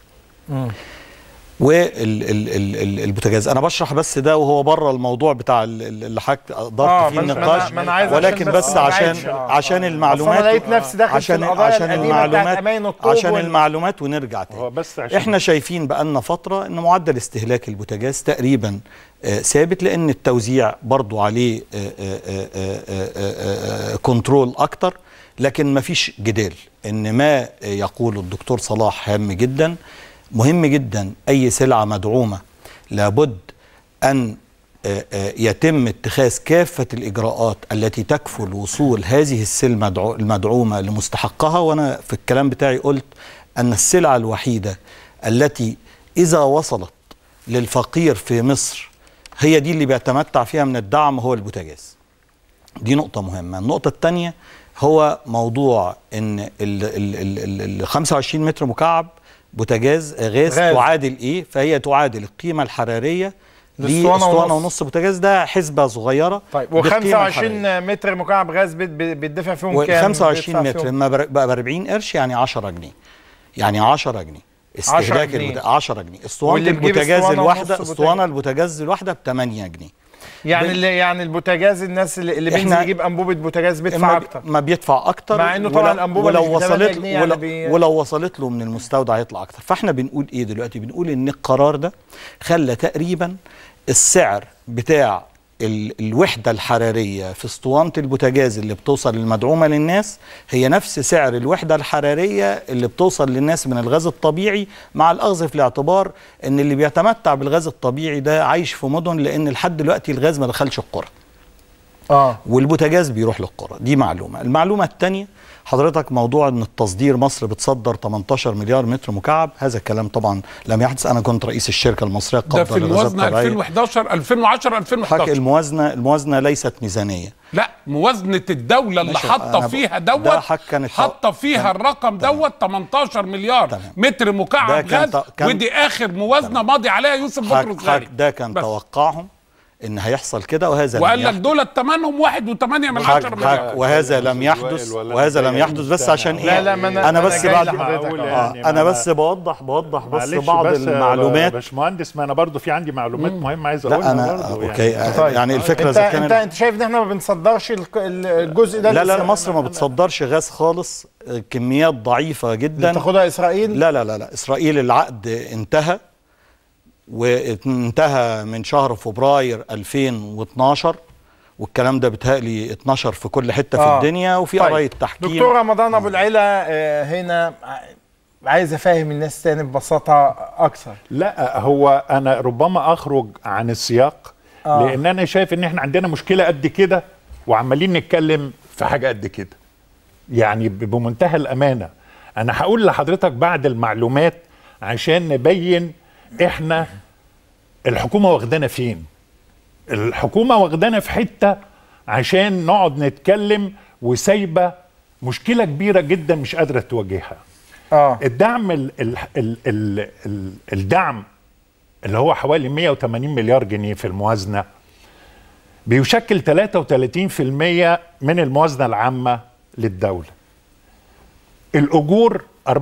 والبوتاجاز انا بشرح بس ده وهو بره الموضوع بتاع ال- ال- اللي حضرتك آه، ادارت فيه ما أنا- النقاش ما أنا عايز ولكن عشان بس بس ما عشان نعيدش. آه، عشان آه. المعلومات أصل أنا لقيت نفسي داخل في عشان القضايا عشان القديمة بتاعت المعلومات أماين الطوب عشان وال- المعلومات ونرجع تاني هو بس عشان احنا شايفين بقالنا فتره ان معدل استهلاك البوتاجاز تقريبا آه، ثابت لان التوزيع برضو عليه آه، آه، آه، آه، آه، آه، كنترول اكتر لكن ما فيش جدال ان ما يقول الدكتور صلاح هام جدا مهم جدا اي سلعه مدعومه لابد ان آه، آه، يتم اتخاذ كافة الإجراءات التي تكفل وصول هذه السلعة المدعو- المدعومة لمستحقها وأنا في الكلام بتاعي قلت أن السلعة الوحيدة التي إذا وصلت للفقير في مصر هي دي اللي بيتمتع فيها من الدعم هو البوتاجاز دي نقطة مهمة النقطة الثانية هو موضوع ان ال ال ال ال ال 25 متر مكعب بوتاجاز غاز, غاز. غاز تعادل ايه فهي تعادل القيمة الحرارية لأسطوانة لاسطوانة ونص. ونص بوتاجاز ده حسبة صغيرة طيب بالقيمة الحرارية. و25 متر مكعب غاز بيت- بي- بيدفع فيهم كام؟ 25 بيدفع متر فيهم؟ لما بر- بقى ب 40 قرش يعني 10 جنيه يعني 10 جنيه استهلاك جنيه. البوت- 10 جنيه اسطوانة واللي بيجيب البوتاجاز اسطوانة الواحدة ونص اسطوانة بوتاجاز. البوتاجاز الواحدة ب 8 جنيه يعني ب- اللي يعني البوتاجاز الناس اللي, اللي بينزل إحنا- يجيب انبوبه بوتاجاز بيدفع ما, اكتر ما بيدفع اكتر مع إنه طبعاً ولو- الأنبوبة ولو مش ب 8 وصلت جنيه يعني ولو, بي- ولو وصلت له من المستودع هيطلع اكتر فاحنا بنقول ايه دلوقتي بنقول ان القرار ده خلى تقريبا السعر بتاع ال- الوحده الحراريه في اسطوانه البوتاجاز اللي بتوصل المدعومه للناس هي نفس سعر الوحده الحراريه اللي بتوصل للناس من الغاز الطبيعي مع الاخذ في الاعتبار ان اللي بيتمتع بالغاز الطبيعي ده عايش في مدن لان لحد دلوقتي الغاز ما دخلش القرى اه والبوتاجاز بيروح للقرى دي معلومه المعلومه الثانيه حضرتك موضوع ان التصدير مصر بتصدر 18 مليار متر مكعب هذا الكلام طبعا لم يحدث انا كنت رئيس الشركه المصريه ده القابضه في للغازات الموازنه الطبيعية. 2011 2010 حضرتك 2011 الموازنه الموازنه ليست ميزانيه لا موازنه الدوله اللي ماشي، حاطه أنا ب- فيها ده دوت حق كانت- حاطه فيها تمام. الرقم تمام. دوت 18 مليار تمام. متر ده مكعب كان غاز ت- كان- ودي اخر موازنه ماضي عليها يوسف حضرتك بطرس غالي حضرتك ده كان بس. توقعهم ان هيحصل كده وهذا لم وقال لك يحدث. دول ثمنهم 1.8 من حضرتك 10 مليار حضرتك وهذا لم يحدث ولا وهذا لم متهيألي يحدث بس عشان ايه لا، لا، ما أنا- انا أنا بس جاي بعد لحضرتك. معقول آه، آه يعني انا ما- بس بوضح بوضح بس معلش بعض بس المعلومات باشمهندس ما انا برضو في عندي معلومات مهمه عايز لا اقولها انا برضو اوكي يعني. طيب. يعني الفكره انت اذا كان انت انت شايف ان احنا ما بنصدرش الك- ال- الجزء ده لا لا لسه- لا مصر ما بتصدرش غاز خالص آه، كميات ضعيفه جدا بتاخدها اسرائيل لا لا لا لا اسرائيل العقد انتهى وانتهى من شهر فبراير 2012 والكلام ده بيتهيألي 12 في كل حته في آه. الدنيا وفي طيب. قرايه تحكيم دكتور رمضان ابو العلا آه، هنا ع- عايز افهم الناس تاني ببساطه اكثر لا هو انا ربما اخرج عن السياق آه. آه. لان انا شايف ان احنا عندنا مشكله قد كده وعمالين نتكلم في حاجه قد كده يعني ب- بمنتهى الامانه انا هقول لحضرتك بعد المعلومات عشان نبين احنا الحكومه واخدانا فين الحكومه واخدانا في حته عشان نقعد نتكلم وسايبه مشكله كبيره جدا مش قادره تواجهها اه الدعم ال ال ال ال ال الدعم اللي هو حوالي 180 مليار جنيه في الموازنه بيشكل 33% من الموازنه العامه للدوله. الاجور 24%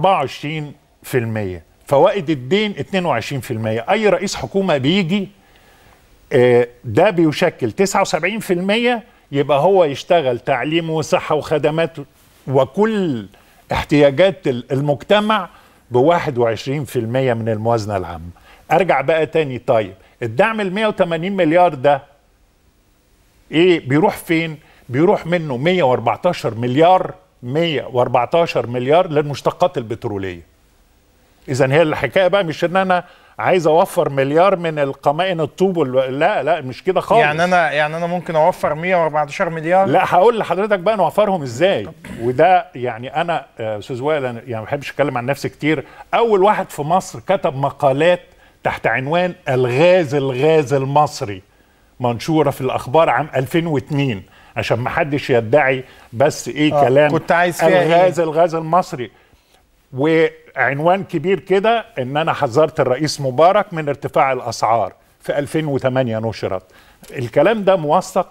فوائد الدين 22% اي رئيس حكومه بيجي آه، ده بيشكل 79% يبقى هو يشتغل تعليم وصحة وخدمات وكل احتياجات ال- المجتمع ب 21% من الموازنة العامة ارجع بقى تاني طيب الدعم ال 180 مليار ده ايه بيروح فين بيروح منه 114 مليار 114 مليار للمشتقات البتروليه اذا هي الحكايه بقى مش ان انا عايز اوفر مليار من القمائن الطوب وال... لا لا مش كده خالص يعني انا يعني انا ممكن اوفر 114 مليار لا هقول لحضرتك بقى نوفرهم ازاي وده يعني انا آه، استاذ وائل أنا يعني ما بحبش اتكلم عن نفسي كتير اول واحد في مصر كتب مقالات تحت عنوان الغاز الغاز المصري منشوره في الاخبار عام 2002 عشان ما حدش يدعي بس ايه آه، كلام كنت عايز فيها إيه؟ الغاز الغاز المصري وعنوان كبير كده ان انا حذرت الرئيس مبارك من ارتفاع الاسعار في 2008 نشرت الكلام ده موثق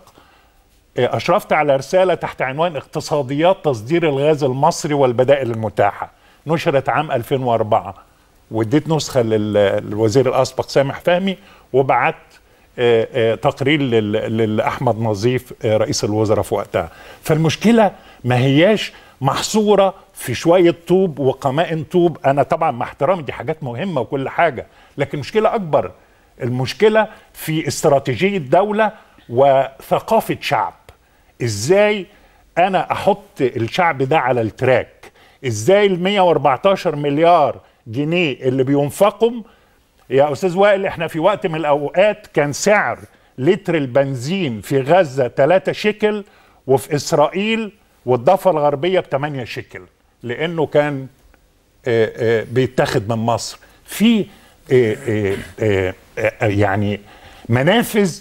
اشرفت على رساله تحت عنوان اقتصاديات تصدير الغاز المصري والبدائل المتاحه نشرت عام 2004 واديت نسخه لل- للوزير الاسبق سامح فهمي وبعت آه، آه، تقرير لل- لاحمد نظيف آه، رئيس الوزراء في وقتها فالمشكله ما هياش محصوره في شويه طوب وقمائن طوب انا طبعا مع احترامي دي حاجات مهمه وكل حاجه لكن مشكله اكبر المشكله في استراتيجيه دوله وثقافه شعب ازاي انا احط الشعب ده على التراك ازاي ال 114 مليار جنيه اللي بينفقوا يا استاذ وائل احنا في وقت من الاوقات كان سعر لتر البنزين في غزه 3 شيكل وفي اسرائيل والضفه الغربيه ب 8 شيكل لانه كان آه، آه، بيتاخد من مصر في آه، آه، آه، آه، يعني منافذ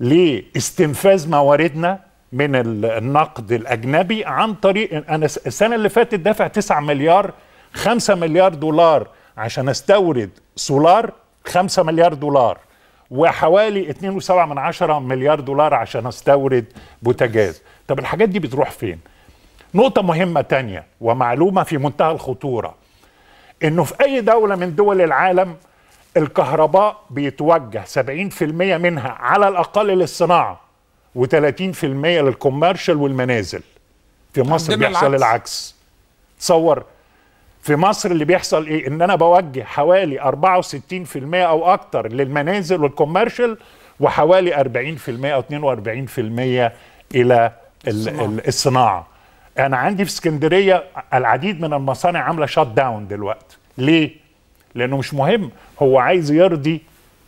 لاستنفاذ مواردنا من ال- النقد الاجنبي عن طريق انا الس- السنه اللي فاتت دافع 9 مليار 5 مليار دولار عشان استورد سولار 5 مليار دولار وحوالي 2.7 من عشرة مليار دولار عشان استورد بوتاجاز طب الحاجات دي بتروح فين نقطة مهمة تانية ومعلومة في منتهى الخطورة انه في اي دولة من دول العالم الكهرباء بيتوجه 70% منها على الاقل للصناعة و30% للكوميرشال والمنازل في مصر عندنا بيحصل العكس. العكس تصور في مصر اللي بيحصل ايه ان انا بوجه حوالي 64% او اكتر للمنازل والكوميرشال وحوالي 40% او 42% الى ال- ال- الصناعه انا عندي في اسكندريه العديد من المصانع عامله شات داون دلوقتي ليه لانه مش مهم هو عايز يرضي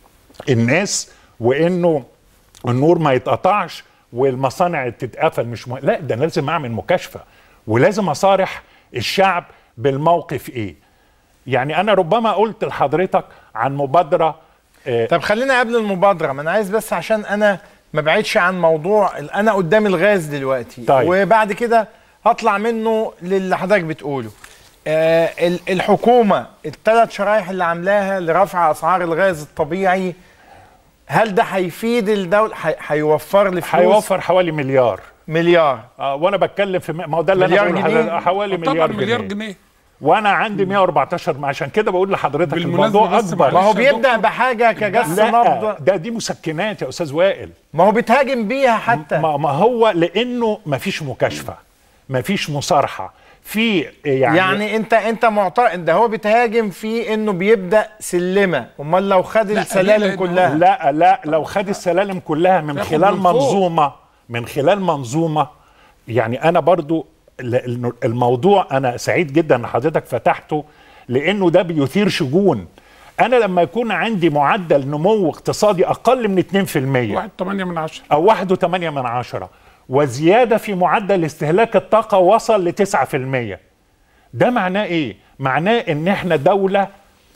الناس وانه النور ما يتقطعش والمصانع تتقفل مش مهم. لا ده أنا لازم اعمل مكاشفه ولازم اصارح الشعب بالموقف ايه يعني انا ربما قلت لحضرتك عن مبادره آه، طب خلينا قبل المبادره ما انا عايز بس عشان انا ما بعيدش عن موضوع ال- انا قدام الغاز دلوقتي طيب. وبعد كده هطلع منه للي حضرتك بتقوله آه ال- الحكومه الثلاث شرايح اللي عاملاها لرفع اسعار الغاز الطبيعي هل ده هيفيد الدوله هي- هيوفر لي فلوس هيوفر حوالي مليار مليار آه وانا بتكلم في م- ما هو ده اللي مليار انا بقوله جنيه؟ لحضرتك، حوالي طبعا مليار, مليار جنيه. جنيه وانا عندي 114 عشان كده بقول لحضرتك بالمناسبة الموضوع بس اكبر ما هو معلش يا بيبدا دكتور. بحاجه كجس لا نبض ده دي مسكنات يا استاذ وائل ما هو بيتهاجم بيها حتى ما, ما هو لانه ما فيش مكاشفه ما فيش مصارحه في يعني, يعني, يعني انت انت معترض ده هو بيتهاجم في انه بيبدا سلمه امال لو خد ليه؟ السلالم لأنه- كلها لا لا لو خد السلالم كلها من ياخد خلال من فوق. منظومه من خلال منظومه يعني انا برضو ل- الموضوع انا سعيد جدا ان حضرتك فتحته لانه ده بيثير شجون انا لما يكون عندي معدل نمو اقتصادي اقل من 2% واحد تمانية من عشرة او 1.8 من عشرة وزيادة في معدل استهلاك الطاقة وصل ل 9% ده معناه ايه؟ معناه ان احنا دوله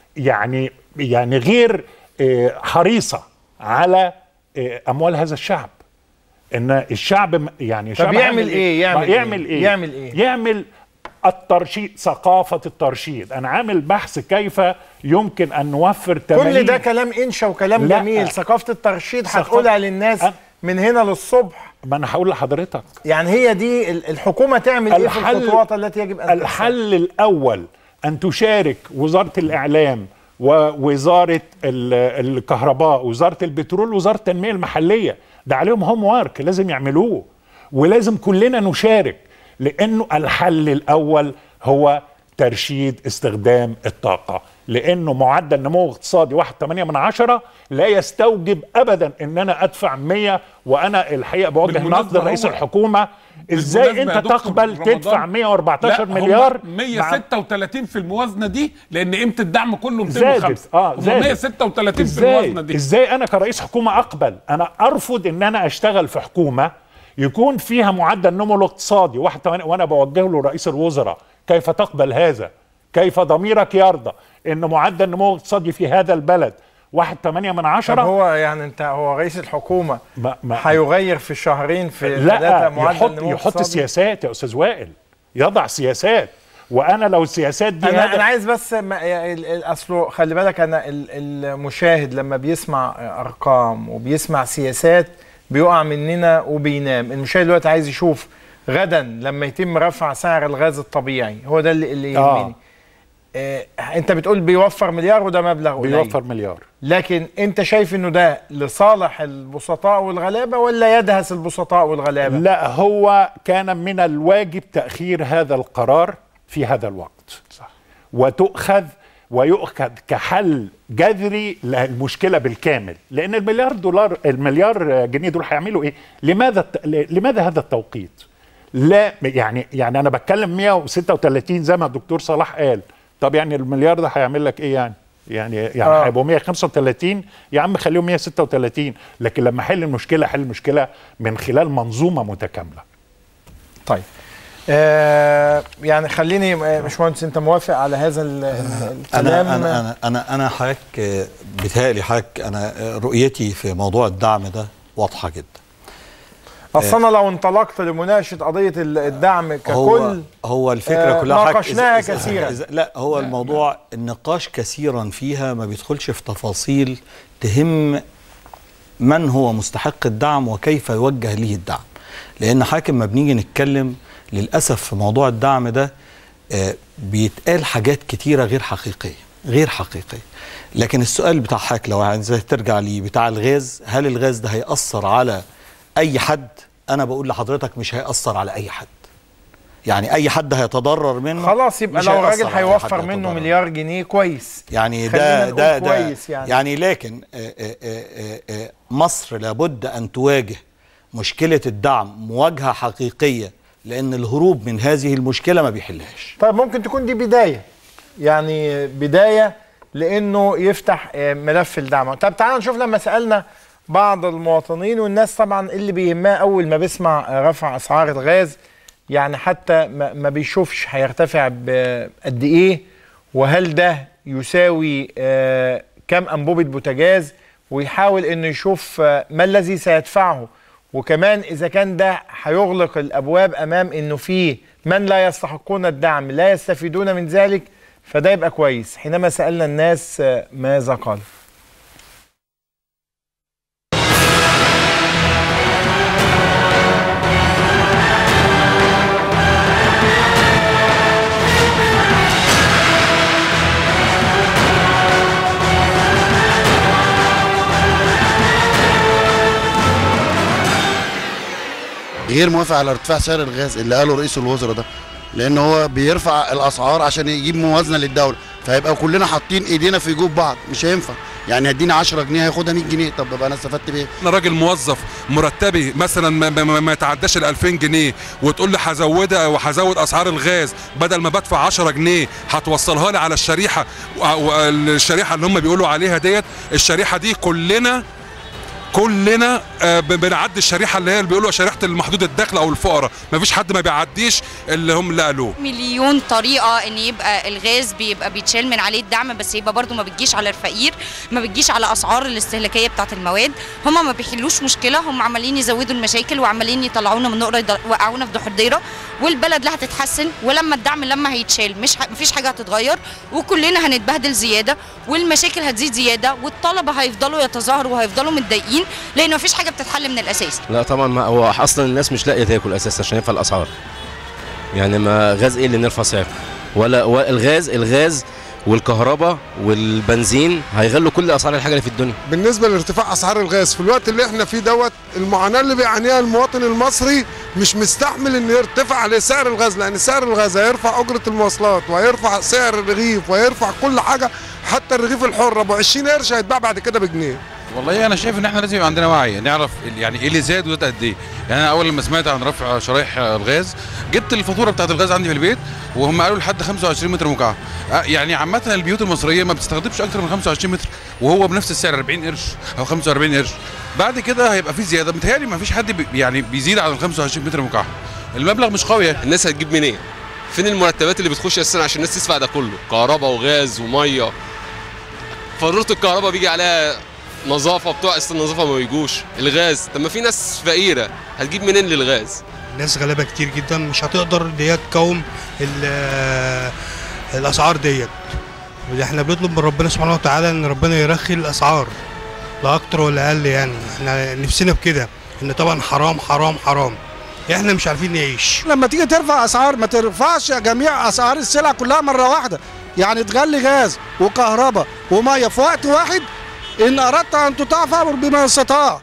يعني يعني غير آه، حريصه على آه، اموال هذا الشعب ان الشعب م- يعني الشعب يعمل هيعمل إيه؟ يعمل ما إيه؟ يعمل ايه يعمل إيه؟ يعمل الترشيد ثقافه الترشيد انا عامل بحث كيف يمكن ان نوفر 80 كل ده كلام انشا وكلام لا. جميل ثقافه الترشيد ثقافة- هتقولها للناس أنا- من هنا للصبح ما انا هقول لحضرتك يعني هي دي ال- الحكومه تعمل ايه في الحل- الخطوات التي يجب ان تحصل الحل الاول ان تشارك وزاره الاعلام ووزاره ال- الكهرباء وزاره البترول وزاره التنميه المحليه ده عليهم هوم وارك لازم يعملوه ولازم كلنا نشارك لانه الحل الاول هو ترشيد استخدام الطاقه لانه معدل نمو اقتصادي 1.8 من عشرة لا يستوجب ابدا ان انا ادفع 100 وانا الحقيقه بوجه بالمناسبة نقد لرئيس هو- الحكومه ازاي بالمناسبة انت يا دكتور تقبل رمضان، تدفع 114 لا، هم مليار مع- 136 في الموازنه دي لان قيمه الدعم كله زادت 205 اه هم زادت 136 في ازاي الموازنه دي ازاي انا كرئيس حكومه اقبل انا ارفض ان انا اشتغل في حكومه يكون فيها معدل نمو الاقتصادي واحد تمانية- وانا بوجه له رئيس الوزراء كيف تقبل هذا كيف ضميرك يرضى ان معدل نمو اقتصادي في هذا البلد واحد تمانية من طب عشرة هو يعني انت هو رئيس الحكومه ما ما هيغير في شهرين في لا ثلاثة معدل يحط نمو يحط اقتصادي؟ سياسات يا استاذ وائل يضع سياسات وانا لو السياسات دي انا هذا- انا عايز بس ما- يعني ال- ال- اصله خلي بالك انا ال- المشاهد لما بيسمع ارقام وبيسمع سياسات بيقع مننا وبينام المشاهد دلوقتي عايز يشوف غدا لما يتم رفع سعر الغاز الطبيعي هو ده اللي, اللي آه. يهمني آه. انت بتقول بيوفر مليار وده مبلغ قليل بيوفر مليار لكن انت شايف انه ده لصالح البسطاء والغلابه ولا يدهس البسطاء والغلابه لا هو كان من الواجب تأخير هذا القرار في هذا الوقت صح. وتؤخذ ويؤخذ كحل جذري للمشكلة بالكامل لأن المليار دولار المليار جنيه دول هيعملوا إيه لماذا الت- لماذا هذا التوقيت لا يعني يعني أنا بتكلم 136 زي ما الدكتور صلاح قال طب يعني المليار ده هيعمل لك إيه يعني يعني يعني آه. هيبقوا 135 يا عم خليهم 136 لكن لما احل المشكله احل المشكله من خلال منظومه متكامله طيب آه يعني خليني آه، باشمهندس انت موافق على هذا ال- ال- الكلام انا انا انا انا انا حضرتك آه، بيتهيألي حضرتك انا آه، رؤيتي في موضوع الدعم ده واضحه جدا اصل انا لو انطلقت لمناقشه قضيه ال- الدعم ككل هو هو الفكره آه، كلها حضرتك ناقشناها إذا- إذا- كثيراً. إذا- لا هو الموضوع النقاش كثيرا فيها ما بيدخلش في تفاصيل تهم من هو مستحق الدعم وكيف يوجه ليه الدعم لان حاكم ما بنيجي نتكلم للاسف في موضوع الدعم ده آه، بيتقال حاجات كتيره غير حقيقيه غير حقيقيه لكن السؤال بتاع حضرتك لو عايز ترجع ليه بتاع الغاز هل الغاز ده هيأثر على اي حد انا بقول لحضرتك مش هيأثر على اي حد يعني اي حد هيتضرر منه خلاص يبقى مش لو هيأثر الراجل على أي هيوفر حد منه يتضرر. مليار جنيه كويس يعني خلينا ده نقول ده ده كويس يعني. يعني, يعني لكن آه، آه، آه، آه، آه، مصر لابد ان تواجه مشكله الدعم مواجهه حقيقيه لان الهروب من هذه المشكله ما بيحلهاش طيب ممكن تكون دي بدايه يعني بدايه لانه يفتح آه، ملف الدعم طب تعال نشوف لما سالنا بعض المواطنين والناس طبعا اللي بيهمها اول ما بيسمع آه، رفع اسعار الغاز يعني حتى ما ما بيشوفش هيرتفع بقد ايه وهل ده يساوي آه، كم انبوبه بوتاجاز ويحاول انه يشوف آه، ما الذي سيدفعه وكمان اذا كان ده هيغلق الابواب امام انه في من لا يستحقون الدعم لا يستفيدون من ذلك فده يبقى كويس حينما سالنا الناس آه، ماذا قالوا غير موافق على ارتفاع سعر الغاز اللي قاله رئيس الوزراء ده لان هو بيرفع الاسعار عشان يجيب موازنه للدوله فهيبقى كلنا حاطين ايدينا في جوب بعض مش هينفع يعني هديني 10 جنيه هياخدها 100 جنيه طب بقى انا استفدت بايه انا راجل موظف مرتبي مثلا ما, ما, ما يتعداش ال 2000 جنيه وتقول لي هزودها وهزود اسعار الغاز بدل ما بدفع 10 جنيه هتوصلها لي على الشريحه والشريحه اللي هم بيقولوا عليها ديت الشريحه دي كلنا كلنا آه، ب- بنعدي الشريحه اللي هي اللي بيقولوا شريحه المحدود الدخل او الفقراء مفيش حد ما بيعديش اللي هم اللي قالوه مليون طريقه ان يبقى الغاز بيبقى بيتشال من عليه الدعم بس يبقى برضو ما بتجيش على الفقير ما بتجيش على اسعار الاستهلاكيه بتاعه المواد هم ما بيحلوش مشكله هم عمالين يزودوا المشاكل وعمالين يطلعونا من نقره يض- يوقعونا في دحضيره والبلد لا هتتحسن ولما الدعم لما هيتشال مش ه... مفيش حاجه هتتغير وكلنا هنتبهدل زياده والمشاكل هتزيد زياده والطلبه هيفضلوا يتظاهروا وهيفضلوا متضايقين لان مفيش حاجه بتتحل من الاساس لا طبعا ما هو اصلا الناس مش لاقيه تاكل اساسا عشان يرفع الاسعار يعني ما غاز ايه اللي نرفع سعره ولا ولا الغاز الغاز والكهرباء والبنزين هيغلوا كل اسعار الحاجه اللي في الدنيا بالنسبه لارتفاع اسعار الغاز في الوقت اللي احنا فيه دوت المعاناه اللي بيعانيها المواطن المصري مش مستحمل ان يرتفع عليه سعر الغاز لان سعر الغاز هيرفع اجره المواصلات وهيرفع سعر الرغيف وهيرفع كل حاجه حتى الرغيف الحر ابو 20 قرش هيتباع بعد كده بجنيه والله انا شايف ان احنا لازم يبقى عندنا وعي نعرف ال- يعني ايه اللي زاد وزاد قد ايه يعني انا اول لما سمعت عن رفع شرايح الغاز جبت الفاتوره بتاعت الغاز عندي في البيت وهم قالوا لحد 25 متر مكعب آه، يعني عامه البيوت المصريه ما بتستخدمش اكتر من 25 متر وهو بنفس السعر 40 قرش او 45 قرش بعد كده هيبقى في زياده متهيألي ما فيش حد بي يعني بيزيد عن ال 25 متر مكعب المبلغ مش قوي يعني الناس هتجيب منين؟ فين المرتبات اللي بتخش اساسا عشان الناس تدفع ده كله؟ كهرباء وغاز وميه فاتوره الكهرباء بيجي عليها نظافه بتوع قسط النظافه ما بيجوش الغاز طب ما في ناس فقيره هتجيب منين للغاز؟ الناس غلابه كتير جدا مش هتقدر ان هي تقاوم ال- الاسعار ديت احنا بنطلب من ربنا سبحانه وتعالى ان ربنا يرخي الاسعار لا اكتر ولا اقل يعني احنا نفسنا بكده ان طبعا حرام حرام حرام احنا مش عارفين نعيش لما تيجي ترفع اسعار ما ترفعش جميع اسعار السلع كلها مره واحده يعني تغلي غاز وكهرباء وميه في وقت واحد ان اردت ان تطاع فامر بما استطاع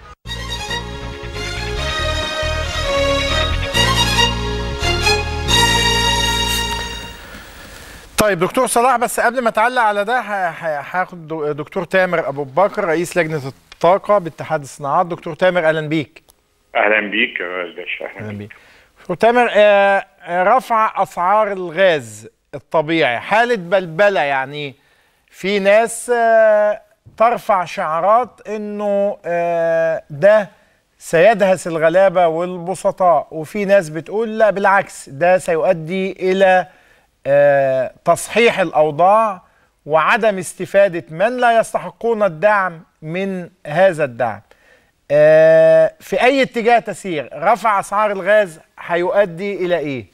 طيب دكتور صلاح بس قبل ما تعلق على ده ه- ه- هاخد دو- دكتور تامر ابو بكر رئيس لجنه الطاقه باتحاد الصناعات دكتور تامر اهلا بيك اهلا بيك يا باشا اهلا بيك دكتور تامر آه، آه، رفع اسعار الغاز الطبيعي حاله بلبله يعني في ناس آه، ترفع شعارات انه آه، ده سيدهس الغلابه والبسطاء وفي ناس بتقول لا بالعكس ده سيؤدي الى آه، تصحيح الاوضاع وعدم استفاده من لا يستحقون الدعم من هذا الدعم. آه، في اي اتجاه تسير رفع اسعار الغاز هيؤدي الى ايه؟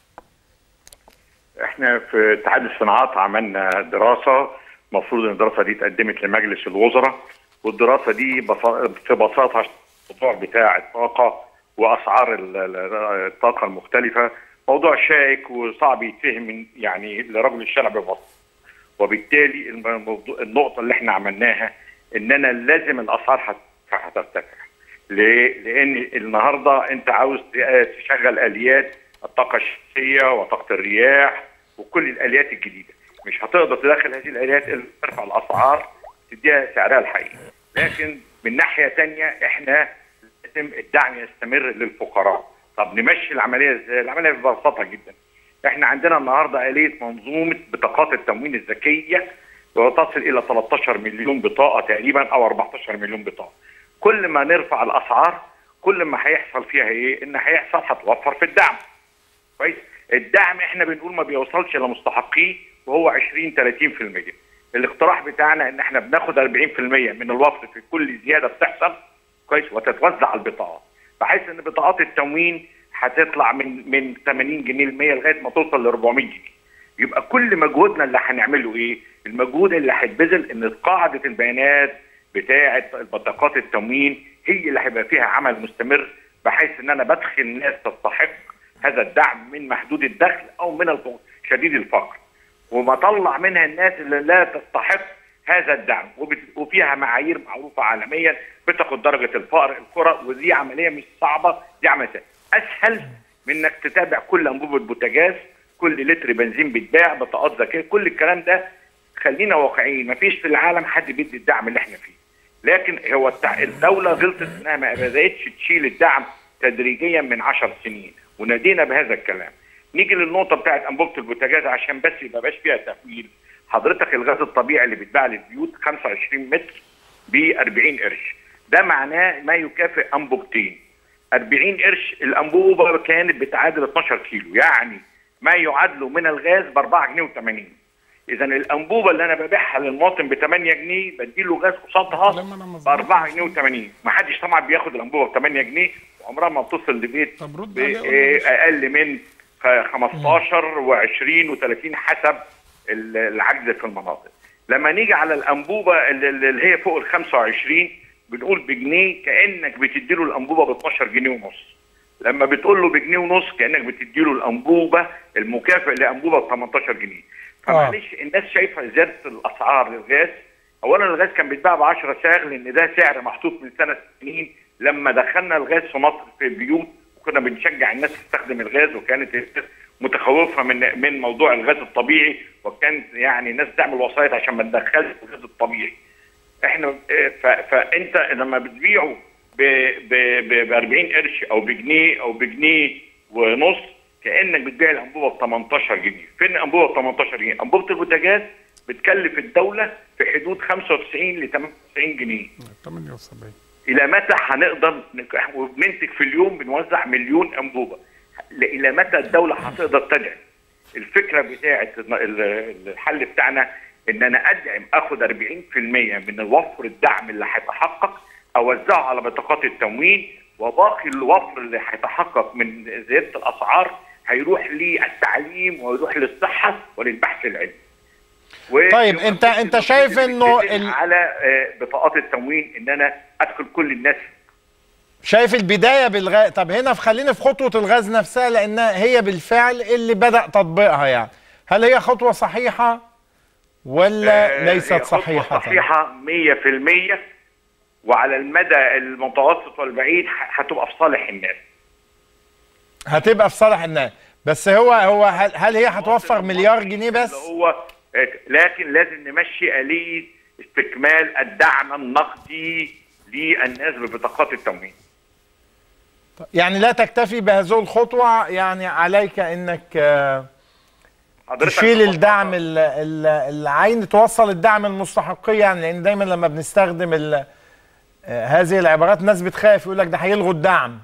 احنا في اتحاد الصناعات عملنا دراسه المفروض ان الدراسه دي اتقدمت لمجلس الوزراء والدراسه دي بص- في بساطه الموضوع بتاع الطاقه واسعار ال- ال- الطاقه المختلفه موضوع شائك وصعب يتفهم من- يعني لرجل الشارع ببساطه وبالتالي الموضوع النقطه اللي احنا عملناها اننا لازم الاسعار هت- هترتفع ليه؟ لان النهارده انت عاوز تشغل اليات الطاقه الشمسيه وطاقه الرياح وكل الاليات الجديده مش هتقدر تدخل هذه الاليات الا ترفع الاسعار تديها سعرها الحقيقي لكن من ناحيه تانية احنا لازم الدعم يستمر للفقراء طب نمشي العمليه ازاي؟ العمليه ببساطه جدا احنا عندنا النهارده اليه منظومه بطاقات التموين الذكيه وتصل الى 13 مليون بطاقه تقريبا او 14 مليون بطاقه كل ما نرفع الاسعار كل ما هيحصل فيها ايه ان هيحصل هتوفر في الدعم كويس الدعم احنا بنقول ما بيوصلش لمستحقيه وهو 20 30% الاقتراح بتاعنا ان احنا بناخد 40% من الوفر في كل زياده بتحصل كويس وتتوزع على البطاقات بحيث ان بطاقات التموين هتطلع من من 80 جنيه ل 100 لغايه ما توصل ل 400 جنيه يبقى كل مجهودنا اللي هنعمله ايه؟ المجهود اللي هيتبذل ان قاعده البيانات بتاعه بطاقات التموين هي اللي هيبقى فيها عمل مستمر بحيث ان انا بدخل ناس تستحق هذا الدعم من محدود الدخل او من الفقر شديد الفقر وبطلع منها الناس اللي لا تستحق هذا الدعم وبت- وفيها معايير معروفه عالميا بتاخد درجه الفقر الكره ودي عمليه مش صعبه دي عمليه سهلة. اسهل من انك تتابع كل انبوبه بوتاجاز كل لتر بنزين بيتباع بطاقات ذكيه كل الكلام ده خلينا واقعيين مفيش في العالم حد بيدي الدعم اللي احنا فيه لكن هو التع- الدوله غلطت انها ما بداتش تشيل الدعم تدريجيا من 10 سنين ونادينا بهذا الكلام نيجي للنقطه بتاعت انبوبه البوتاجاز عشان بس يبقى باش فيها تفويل حضرتك الغاز الطبيعي اللي بيتباع للبيوت 25 متر ب 40 قرش ده معناه ما يكافئ انبوبتين 40 قرش الانبوبه كانت بتعادل 12 كيلو يعني ما يعادله من الغاز ب 4 جنيه و80 اذا الانبوبه اللي انا ببيعها للمواطن ب 8 جنيه بديله غاز قصادها ب 4 جنيه و80 ما حدش طبعا بياخد الانبوبه ب 8 جنيه وعمرها ما بتوصل لبيت باقل من 15 و20 و30 حسب ال- العجز في المناطق لما نيجي على الانبوبه اللي اللي هي فوق ال 25 بنقول بجنيه كانك بتديله الانبوبه ب 12 جنيه ونص لما بتقول له بجنيه ونص كانك بتديله الانبوبه المكافئ لانبوبه ب 18 جنيه فمعلش الناس شايفه زياده الاسعار للغاز اولا الغاز كان بيتباع ب 10 ساغ لان ده سعر محطوط من سنه سنين لما دخلنا الغاز في مصر في البيوت وكنا بنشجع الناس تستخدم الغاز وكانت الناس متخوفه من من موضوع الغاز الطبيعي وكانت يعني الناس تعمل وسايط عشان ما تدخلش الغاز الطبيعي احنا ف- فانت لما بتبيعه ب ب 40 قرش او بجنيه او بجنيه ونص كانك بتبيع الانبوبه ب 18 جنيه فين الانبوبه ب 18 جنيه انبوبه البوتاجاز بتكلف الدوله في حدود 95 ل 98 جنيه 78 الى متى هنقدر نك- وبننتج في اليوم بنوزع مليون انبوبه ل- الى متى الدوله هتقدر تدعم الفكره بتاعه ال- ال- الحل بتاعنا ان انا ادعم اخد 40% من الوفر الدعم اللي هيتحقق اوزعه على بطاقات التموين وباقي الوفر اللي هيتحقق من زياده الاسعار هيروح للتعليم ويروح للصحه وللبحث العلمي و- طيب انت انت شايف انه ال... على آه، بطاقات التموين ان انا ادخل كل الناس شايف البدايه بالغاز طب هنا في خلينا في خطوه الغاز نفسها لانها هي بالفعل اللي بدا تطبيقها يعني هل هي خطوه صحيحه ولا آه، ليست هي خطوة صحيحه صحيحة 100% وعلى المدى المتوسط والبعيد ح- هتبقى في صالح الناس هتبقى في صالح الناس بس هو هو هل, هل هي هتوفر مليار جنيه بس هو آه، لكن لازم نمشي آلية استكمال الدعم النقدي للناس ببطاقات التموين يعني لا تكتفي بهذه الخطوه يعني عليك انك آه، حضرتك تشيل الدعم ال- ال- العين توصل الدعم المستحقيه يعني لان دايما لما بنستخدم ال- آه، هذه العبارات الناس بتخاف يقول لك ده هيلغوا الدعم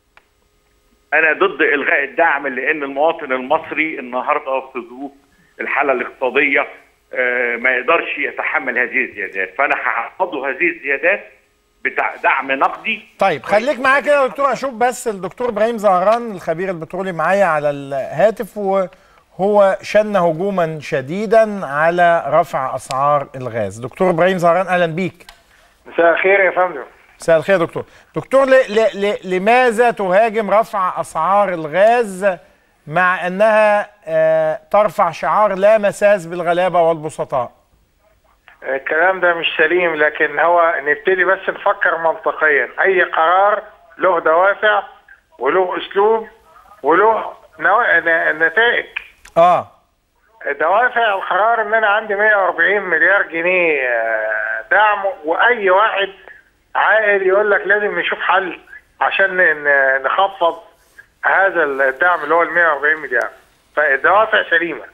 انا ضد الغاء الدعم لان المواطن المصري النهارده في ظروف الحاله الاقتصاديه آه، ما يقدرش يتحمل هذه الزيادات فانا هعوضه هذه الزيادات بتاع دعم نقدي طيب خليك معايا كده يا دكتور اشوف بس الدكتور ابراهيم زهران الخبير البترولي معايا على الهاتف وهو شن هجوما شديدا على رفع اسعار الغاز دكتور ابراهيم زهران اهلا بيك مساء الخير يا فندم مساء الخير يا دكتور دكتور ل ل ل لماذا تهاجم رفع اسعار الغاز مع انها آه ترفع شعار لا مساس بالغلابه والبسطاء الكلام ده مش سليم لكن هو نبتدي بس نفكر منطقيا اي قرار له دوافع وله اسلوب وله نوا- ن- نتائج اه دوافع القرار ان انا عندي 140 مليار جنيه آه، دعم واي واحد عاقل يقول لك لازم نشوف حل عشان ن- نخفض هذا الدعم اللي هو ال 140 مليار فالدوافع سليمه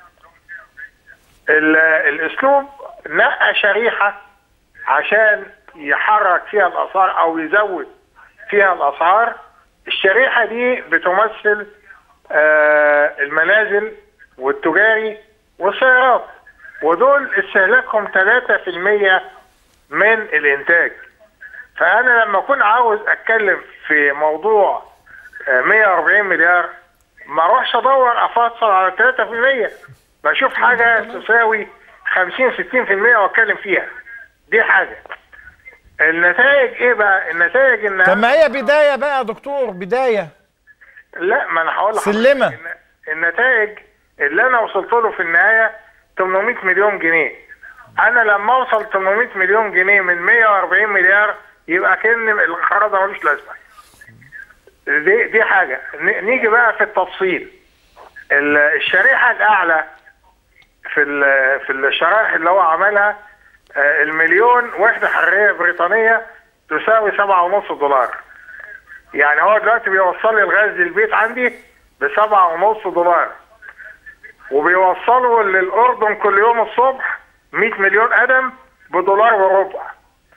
ال- الاسلوب نقى شريحه عشان يحرك فيها الاسعار او يزود فيها الاسعار الشريحه دي بتمثل آه، المنازل والتجاري والسيارات ودول استهلاكهم 3% من الانتاج فانا لما اكون عاوز اتكلم في موضوع آه، 140 مليار ما اروحش ادور افصل على 3% بشوف حاجه تساوي 50 60% واتكلم فيها دي حاجه النتائج ايه بقى النتائج ان طب ما هي بدايه بقى يا دكتور بدايه لا ما انا هقول لحضرتك سلمة. الن- النتائج اللي انا وصلت له في النهايه 800 مليون جنيه انا لما اوصل 800 مليون جنيه من 140 مليار يبقى كان القرار ده ملوش لازمه دي دي حاجه ن- نيجي بقى في التفصيل ال- الشريحه الاعلى في ال- في الشرائح اللي هو عملها آه، المليون وحده حراريه بريطانيه تساوي 7.5 دولار يعني هو دلوقتي بيوصل لي الغاز للبيت عندي بسبعة ونص دولار وبيوصلوا للأردن كل يوم الصبح 100 مليون قدم بدولار وربع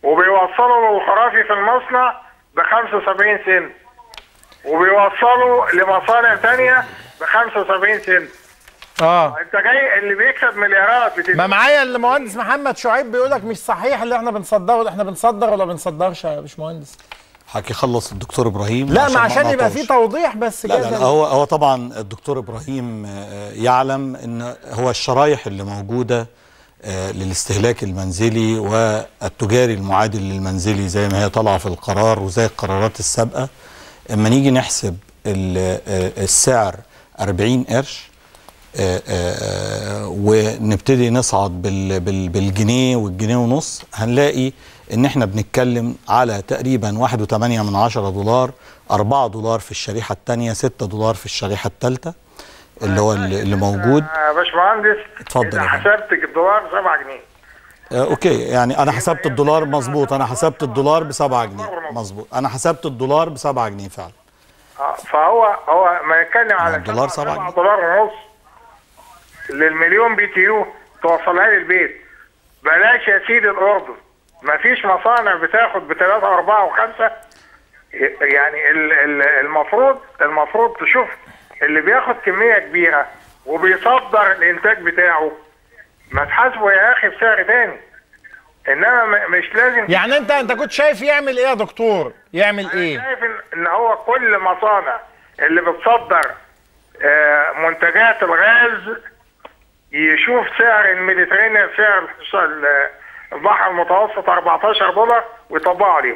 وبيوصلوا للخرافي في المصنع ب 75 سنت وبيوصلوا لمصانع تانية ب 75 سنت اه انت جاي اللي بيكسب مليارات بتدي ما معايا المهندس محمد شعيب بيقول لك مش صحيح اللي احنا بنصدره احنا بنصدر ولا بنصدرش يا باشمهندس حكي خلص الدكتور ابراهيم لا ما ما عشان يبقى نقطعش. في توضيح بس لا كده لا, لا هو هو طبعا الدكتور ابراهيم آه، يعلم ان هو الشرايح اللي موجوده آه، للاستهلاك المنزلي والتجاري المعادل للمنزلي زي ما هي طالعه في القرار وزي القرارات السابقه اما نيجي نحسب ال- آه، السعر 40 قرش آه، آه، ونبتدي نصعد بال- بال- بالجنيه والجنيه ونص هنلاقي ان احنا بنتكلم على تقريبا 1.8 من عشرة دولار 4 دولار في الشريحة الثانية 6 دولار في الشريحة الثالثة اللي هو اللي اللي موجود يا باشمهندس اتفضل اذا يا فندم. حسبت الدولار ب 7 جنيه آه، اوكي يعني انا حسبت الدولار مظبوط انا حسبت الدولار ب 7 جنيه مظبوط انا حسبت الدولار ب 7 جنيه فعلا اه فهو هو ما يتكلم على الدولار 7 سبعة جنيه. دولار ونص للمليون بي تي يو توصلها لي البيت بلاش يا سيدي الاردن ما فيش مصانع بتاخد بثلاثة وأربعة وخمسة يعني ال- ال- المفروض المفروض تشوف اللي بياخد كمية كبيرة وبيصدر الإنتاج بتاعه ما تحاسبه يا أخي بسعر تاني إنما م- مش لازم يعني انت انت كنت شايف يعمل ايه يا دكتور يعمل ايه شايف إن- ان هو كل مصانع اللي بتصدر آه، منتجات الغاز يشوف سعر الميديترينيان سعر ال- البحر المتوسط 14 دولار ويطبقوا عليهم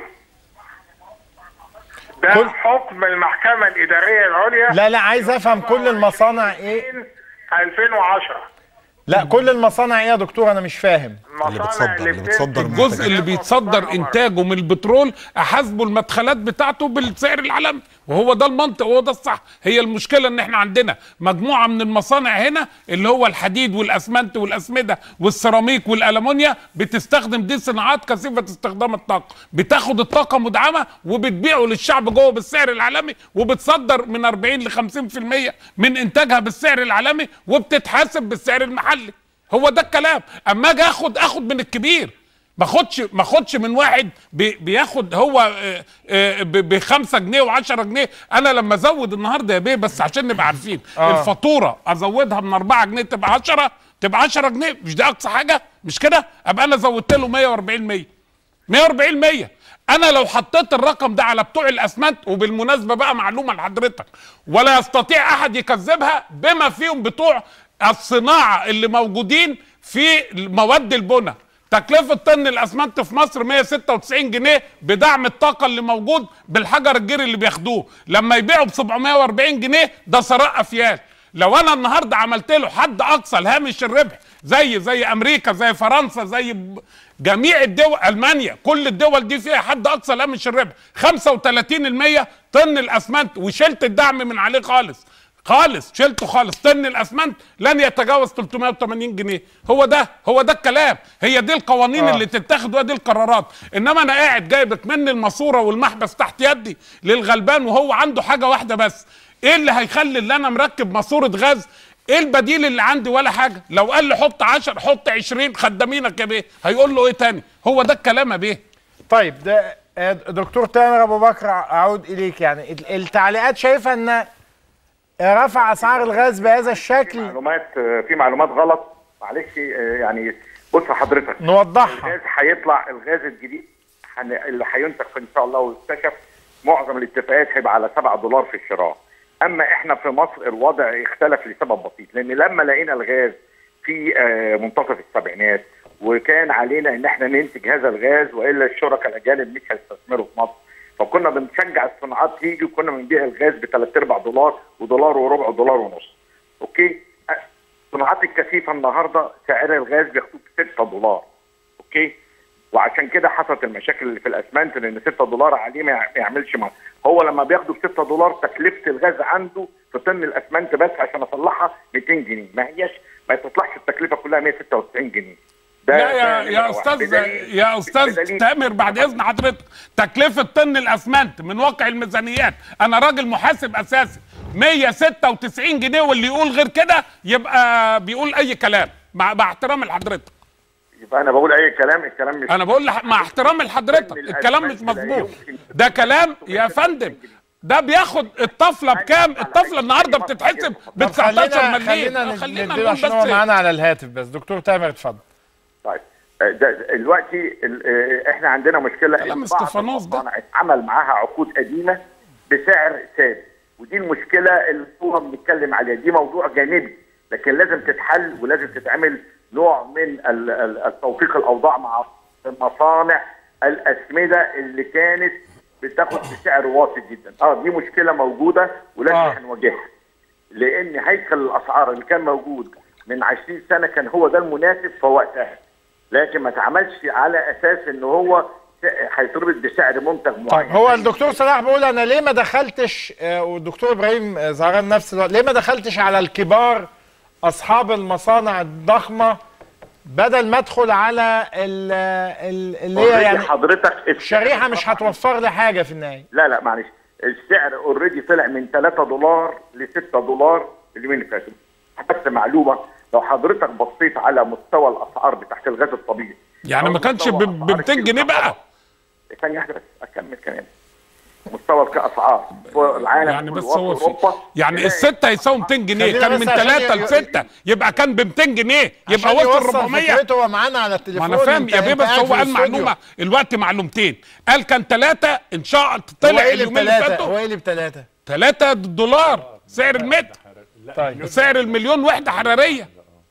ده حكم المحكمة الإدارية العليا لا لا عايز افهم كل المصانع ايه 2010 لا كل المصانع ايه يا دكتور انا مش فاهم اللي بتصدر اللي بتصدر الجزء اللي بيتصدر انتاجه من البترول احاسبه المدخلات بتاعته بالسعر العالمي وهو ده المنطق وهو ده الصح هي المشكله ان احنا عندنا مجموعه من المصانع هنا اللي هو الحديد والاسمنت والاسمده والسيراميك والالومنيا بتستخدم دي صناعات كثيفه استخدام الطاقه بتاخد الطاقه مدعمه وبتبيعه للشعب جوه بالسعر العالمي وبتصدر من 40 ل 50% من انتاجها بالسعر العالمي وبتتحاسب بالسعر المحلي هو ده الكلام اما اجي اخد اخد من الكبير ما اخدش ما اخدش من واحد بي بياخد هو آه، آه، ب 5 جنيه و10 جنيه انا لما ازود النهارده يا بيه بس عشان نبقى عارفين آه. الفاتوره ازودها من 4 جنيه تبقى 10 تبقى 10 جنيه مش دي اقصى حاجه مش كده ابقى انا زودت له 140 100 140 100 انا لو حطيت الرقم ده على بتوع الاسمنت وبالمناسبه بقى معلومه لحضرتك ولا يستطيع احد يكذبها بما فيهم بتوع الصناعه اللي موجودين في مواد البناء تكلفة طن الأسمنت في مصر 196 جنيه بدعم الطاقة اللي موجود بالحجر الجيري اللي بياخدوه لما يبيعوا ب 740 جنيه ده ثراء أفيال لو أنا النهاردة عملت له حد أقصى لهامش الربح زي زي أمريكا زي فرنسا زي ب- جميع الدول ألمانيا كل الدول دي فيها حد أقصى لهامش الربح 35% طن الأسمنت وشلت الدعم من عليه خالص خالص شلته خالص طن الاسمنت لن يتجاوز 380 جنيه هو ده هو ده الكلام هي دي القوانين آه. آه. اللي تتاخد ودي القرارات انما انا قاعد جايبك من الماسوره والمحبس تحت يدي للغلبان وهو عنده حاجه واحده بس ايه اللي هيخلي اللي انا مركب ماسوره غاز ايه البديل اللي عندي ولا حاجه لو قال لي حط 10 حط 20 خدامينك يا بيه هيقول له ايه تاني هو ده الكلام يا بيه طيب ده آه، دكتور تامر ابو بكر اعود اليك يعني ال- التعليقات شايفه ان رفع اسعار الغاز بهذا الشكل معلومات في معلومات غلط معلش آه، يعني بص حضرتك نوضحها الغاز هيطلع الغاز الجديد هن- اللي هينتج ان شاء الله واكتشف معظم الاتفاقات هيبقى على 7 دولار في الشراء اما احنا في مصر الوضع اختلف لسبب بسيط لان لما لقينا الغاز في آه، منتصف السبعينات وكان علينا ان احنا ننتج هذا الغاز والا الشركاء الاجانب مش هيستثمروا في مصر فكنا بنشجع الصناعات تيجي وكنا بنبيع الغاز ب 3 ارباع دولار ودولار وربع ودولار ونص اوكي أه، صناعات الكثيفه النهارده سعر الغاز بياخدوه ب 6 دولار اوكي وعشان كده حصلت المشاكل اللي في الاسمنت لان 6 دولار عليه ما يع- ما يعملش مصر هو لما بياخده ب 6 دولار تكلفه الغاز عنده في طن الاسمنت بس عشان اصلحها 200 جنيه ما هياش ما تطلعش التكلفه كلها 196 جنيه ده لا يا ده يا نمرة استاذ واحد. بدليل- يا استاذ بدليل- تامر بعد اذن حضرتك تكلفه طن الاسمنت من واقع الميزانيات انا راجل محاسب اساسي 196 جنيه واللي يقول غير كده يبقى بيقول اي كلام مع, مع احترامي لحضرتك يبقى انا بقول اي كلام الكلام مش انا بقول لح... مع احترامي لحضرتك الكلام مش مظبوط ده كلام يا فندم ده بياخد الطفله بكام الطفله النهارده بتتحسب ب طب 19 خلينا مليم خلينا خلينا نديله نقول عشان هو بس معانا على الهاتف بس دكتور تامر اتفضل طيب آه، ده دلوقتي ال- آه، احنا عندنا مشكله كلام إن بعض استفانوس ده. المصانع اتعمل معاها عقود قديمه بسعر ثابت ودي المشكله اللي هو بنتكلم عليها دي موضوع جانبي لكن لازم تتحل ولازم تتعمل نوع من ال- ال- التوفيق الاوضاع مع المصانع الاسمده اللي كانت بتاخد بسعر واطي جدا اه دي مشكله موجوده ولازم آه. هنواجهها لان هيكل الاسعار اللي كان موجود من 20 سنه كان هو ده المناسب في وقتها لكن ما اتعملش على اساس ان هو س- هيتربط بسعر منتج معين طيب هو الدكتور صلاح بيقول انا ليه ما دخلتش آه، والدكتور ابراهيم آه، زهران نفس الوقت ليه ما دخلتش على الكبار اصحاب المصانع الضخمه بدل ما ادخل على ال- ال- اللي هي Already يعني حضرتك الشريحه مش هتوفر لي حاجه في النهايه لا لا معلش السعر اوريدي طلع من 3 دولار ل 6 دولار اليومين اللي فاتوا بس معلومه لو حضرتك بصيت على مستوى الاسعار بتاعت الغاز الطبيعي يعني ما كانش ب 200 جنيه بقى ثانيه واحده بس اكمل كلامي مستوى كاسعار في العالم يعني كله بس وفي هو في اوروبا يعني الستة يساوي 200 جنيه خلينا كان بس من عشان 3 ي- ل 6 يبقى كان ب 200 جنيه يبقى عشان وصل يوصل 400 فكرته هو معانا على ما التليفون انا فاهم أنت- يا بيه أنت بس قاعد هو في قال الاستوديو. معلومه الوقت معلومتين قال كان ثلاثة ان شاء هو طلع ايه اللي اليومين اللي بثلاثه فاتوا هو ايه اللي بثلاثه 3 دولار سعر المتر طيب سعر المليون وحده حراريه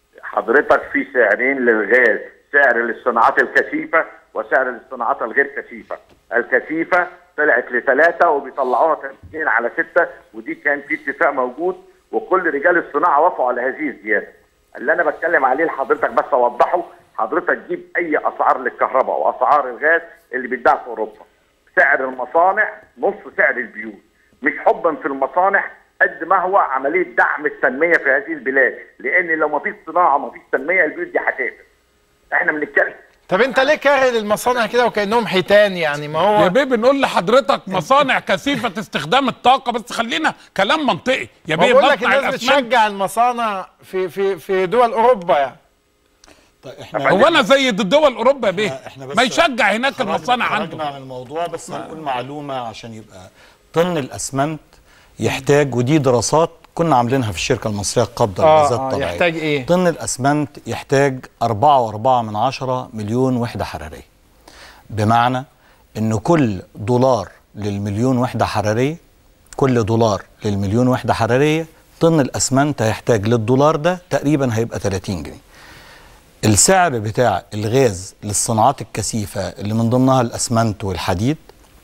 حضرتك في سعرين للغاز سعر للصناعات الكثيفة وسعر للصناعات الغير كثيفة الكثيفة طلعت لثلاثة وبيطلعوها تنزيل على ستة ودي كان في اتفاق موجود وكل رجال الصناعة وافقوا على هذه الزيادة اللي أنا بتكلم عليه لحضرتك بس أوضحه حضرتك جيب أي أسعار للكهرباء وأسعار الغاز اللي بيتباع في أوروبا سعر المصانع نص سعر البيوت مش حبا في المصانع قد ما هو عمليه دعم التنميه في هذه البلاد لان لو ما فيش صناعه ما فيش تنميه البيوت دي هتقفل احنا بنتكلم طب انت ليه كاره للمصانع كده وكانهم حيتان يعني ما هو يا بيه بنقول لحضرتك مصانع كثيفه استخدام الطاقه بس خلينا كلام منطقي يا بيه بقول لك مصنع الناس الاسمنت بتشجع المصانع في في في دول اوروبا يعني طيب احنا هو انا زي دول اوروبا يا بيه احنا بس ما يشجع هناك خرجنا- المصانع خرجنا عنده عن الموضوع بس هنقول معلومه عشان يبقى طن الاسمنت يحتاج ودي دراسات كنا عاملينها في الشركه المصريه القابضه آه، للغازات آه، الطبيعيه يحتاج إيه؟ طن الاسمنت يحتاج 4.4 من عشرة مليون وحده حراريه بمعنى ان كل دولار للمليون وحده حراريه كل دولار للمليون وحده حراريه طن الاسمنت هيحتاج للدولار ده تقريبا هيبقى 30 جنيه السعر بتاع الغاز للصناعات الكثيفة اللي من ضمنها الأسمنت والحديد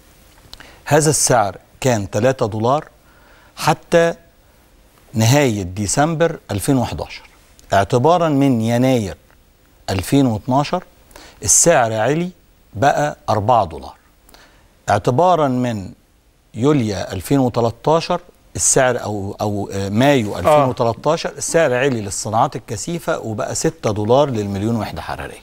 هذا السعر كان 3 دولار حتى نهاية ديسمبر 2011 اعتبارا من يناير 2012 السعر علي بقى 4 دولار اعتبارا من يوليو 2013 السعر او او آه، مايو 2013 السعر علي للصناعات الكثيفه وبقى 6 دولار للمليون وحده حراريه.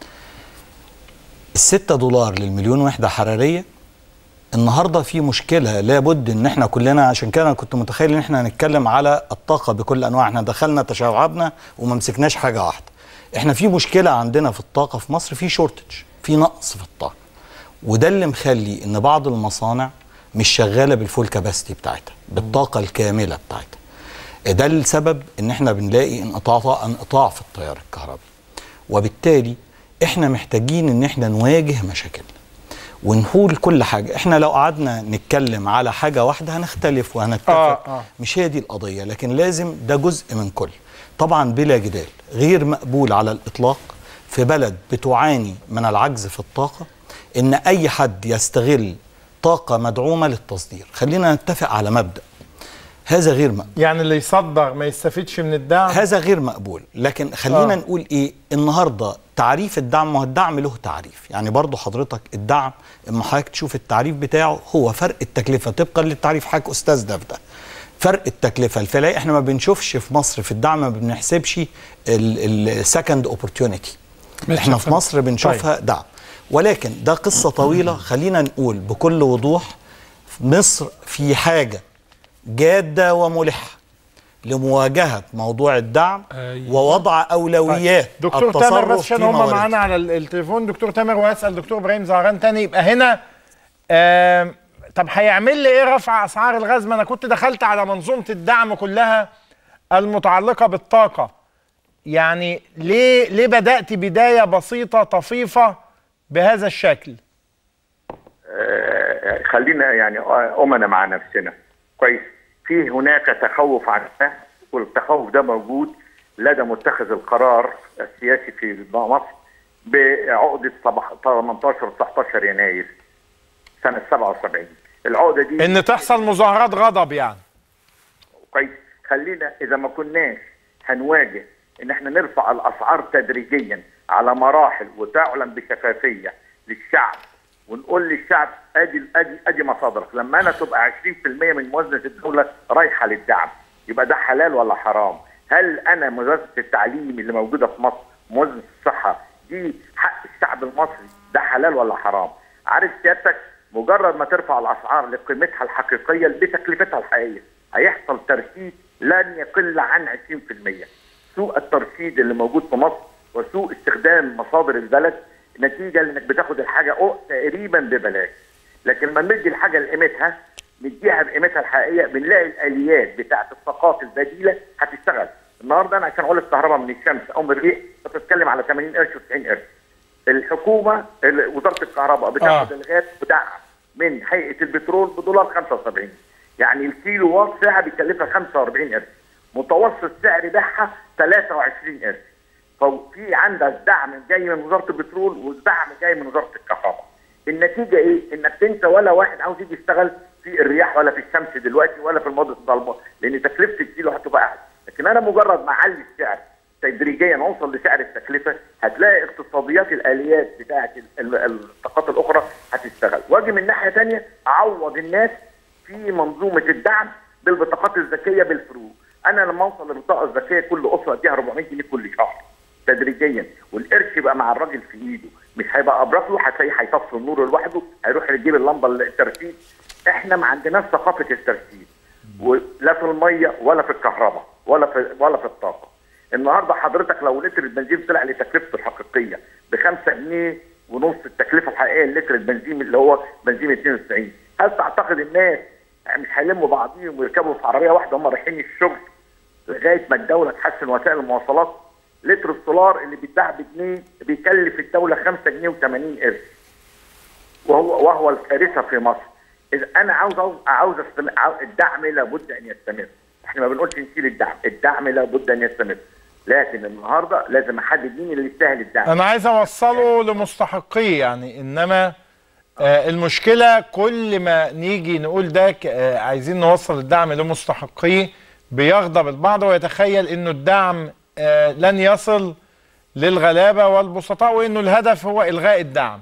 ال 6 دولار للمليون وحده حراريه النهارده في مشكله لابد ان احنا كلنا عشان كده انا كنت متخيل ان احنا هنتكلم على الطاقه بكل انواعها احنا دخلنا تشعبنا وما مسكناش حاجه واحده. احنا في مشكله عندنا في الطاقه في مصر في شورتج في نقص في الطاقه. وده اللي مخلي ان بعض المصانع مش شغاله بالفول كاباسيتي بتاعتها بالطاقه الكامله بتاعتها ده السبب ان احنا بنلاقي انقطاع انقطاع في التيار الكهربي وبالتالي احنا محتاجين ان احنا نواجه مشاكلنا ونقول كل حاجه احنا لو قعدنا نتكلم على حاجه واحده هنختلف وهنتفق آه، آه. مش هي دي القضيه لكن لازم ده جزء من كل طبعا بلا جدال غير مقبول على الاطلاق في بلد بتعاني من العجز في الطاقه ان اي حد يستغل طاقه مدعومه للتصدير خلينا نتفق على مبدا هذا غير مقبول يعني اللي يصدر ما يستفيدش من الدعم هذا غير مقبول لكن خلينا آه. آه. نقول ايه النهارده تعريف الدعم ما هو الدعم له تعريف يعني برضو حضرتك الدعم اما حضرتك تشوف التعريف بتاعه هو فرق التكلفه طبقا للتعريف حضرتك استاذ ده في ده فرق التكلفه الفلاحي احنا ما بنشوفش في مصر في الدعم ما بنحسبش السكند اوبورتيونيتي احنا في مصر بنشوفها طيب. دعم ولكن ده قصه طويله خلينا نقول بكل وضوح مصر في حاجه جاده وملحه لمواجهه موضوع الدعم ووضع اولويات دكتور تامر التصرف بس عشان في هم موارد. معانا على ال- التليفون دكتور تامر وهسال دكتور ابراهيم زهران تاني يبقى هنا آم، طب هيعمل لي ايه رفع اسعار الغاز ما انا كنت دخلت على منظومه الدعم كلها المتعلقه بالطاقه يعني ليه ليه بدات بدايه بسيطه طفيفه بهذا الشكل آه، خلينا يعني أمنا مع نفسنا كويس في هناك تخوف عن الناس والتخوف ده موجود لدى متخذ القرار السياسي في مصر بعقدة 18 19 يناير سنة 77 العقدة دي ان تحصل مظاهرات غضب يعني كويس خلينا اذا ما كناش هنواجه ان احنا نرفع الاسعار تدريجيا على مراحل وتعلن بشفافيه للشعب ونقول للشعب ادي ادي ادي مصادرك لما انا تبقى 20% من موازنه الدوله رايحه للدعم يبقى ده حلال ولا حرام؟ هل انا موازنه التعليم اللي موجوده في مصر موازنه الصحه دي حق الشعب المصري ده حلال ولا حرام؟ عارف سيادتك مجرد ما ترفع الاسعار لقيمتها الحقيقيه بتكلفتها الحقيقيه هيحصل ترشيد لن يقل عن 20% سوء الترشيد اللي موجود في مصر وسوء استخدام مصادر البلد نتيجه لانك بتاخد الحاجه أو تقريبا ببلاش لكن لما ندي الحاجه لقيمتها نديها بقيمتها الحقيقيه بنلاقي الاليات بتاعه الطاقات البديله هتشتغل النهارده انا عشان اقول الكهرباء من الشمس او من الريح بتتكلم على 80 قرش و90 قرش الحكومه ال- وزاره الكهرباء بتاخد آه. الغاز بتاعها من هيئه البترول بدولار 75 يعني الكيلو وات ساعه بيكلفها 45 قرش متوسط سعر بيعها 23 قرش ففي عندك دعم جاي من وزاره البترول ودعم جاي من وزاره الكهرباء النتيجه ايه؟ انك انت ولا واحد عاوز يجي يشتغل في الرياح ولا في الشمس دلوقتي ولا في الماضي الضلمه لان تكلفه الكيلو هتبقى اعلى لكن انا مجرد ما اعلي السعر تدريجيا اوصل لسعر التكلفه هتلاقي اقتصاديات الاليات بتاعه ال- ال- الطاقات الاخرى هتشتغل واجي من ناحيه ثانيه اعوض الناس في منظومه الدعم بالبطاقات الذكيه بالفروق انا لما اوصل للبطاقه الذكيه كل اسره اديها 400 جنيه كل شهر تدريجيا والقرش يبقى مع الراجل في ايده مش هيبقى ابرك له هتلاقيه هيطفي النور لوحده هيروح يجيب اللمبه الترشيد احنا ما عندناش ثقافه الترشيد ولا في الميه ولا في الكهرباء ولا في ولا في الطاقه النهارده حضرتك لو لتر البنزين طلع لتكلفته الحقيقيه ب 5 جنيه ونص التكلفه الحقيقيه لتر البنزين اللي هو بنزين 92 هل تعتقد الناس مش هيلموا بعضيهم ويركبوا في عربيه واحده هم رايحين الشغل لغايه ما الدوله تحسن وسائل المواصلات لتر السولار اللي بيتباع بجنيه بيكلف الدوله 5 جنيه و80 قرش وهو وهو الكارثه في مصر اذا انا عاوز عاوز استمر عاوز الدعم لابد ان يستمر احنا ما بنقولش نشيل الدعم الدعم لابد ان يستمر لكن النهارده لازم احدد مين اللي يستاهل الدعم انا عايز اوصله لمستحقيه يعني انما آه المشكله كل ما نيجي نقول ده ك- آه عايزين نوصل الدعم لمستحقيه بيغضب البعض ويتخيل انه الدعم آه لن يصل للغلابه والبسطاء وانه الهدف هو الغاء الدعم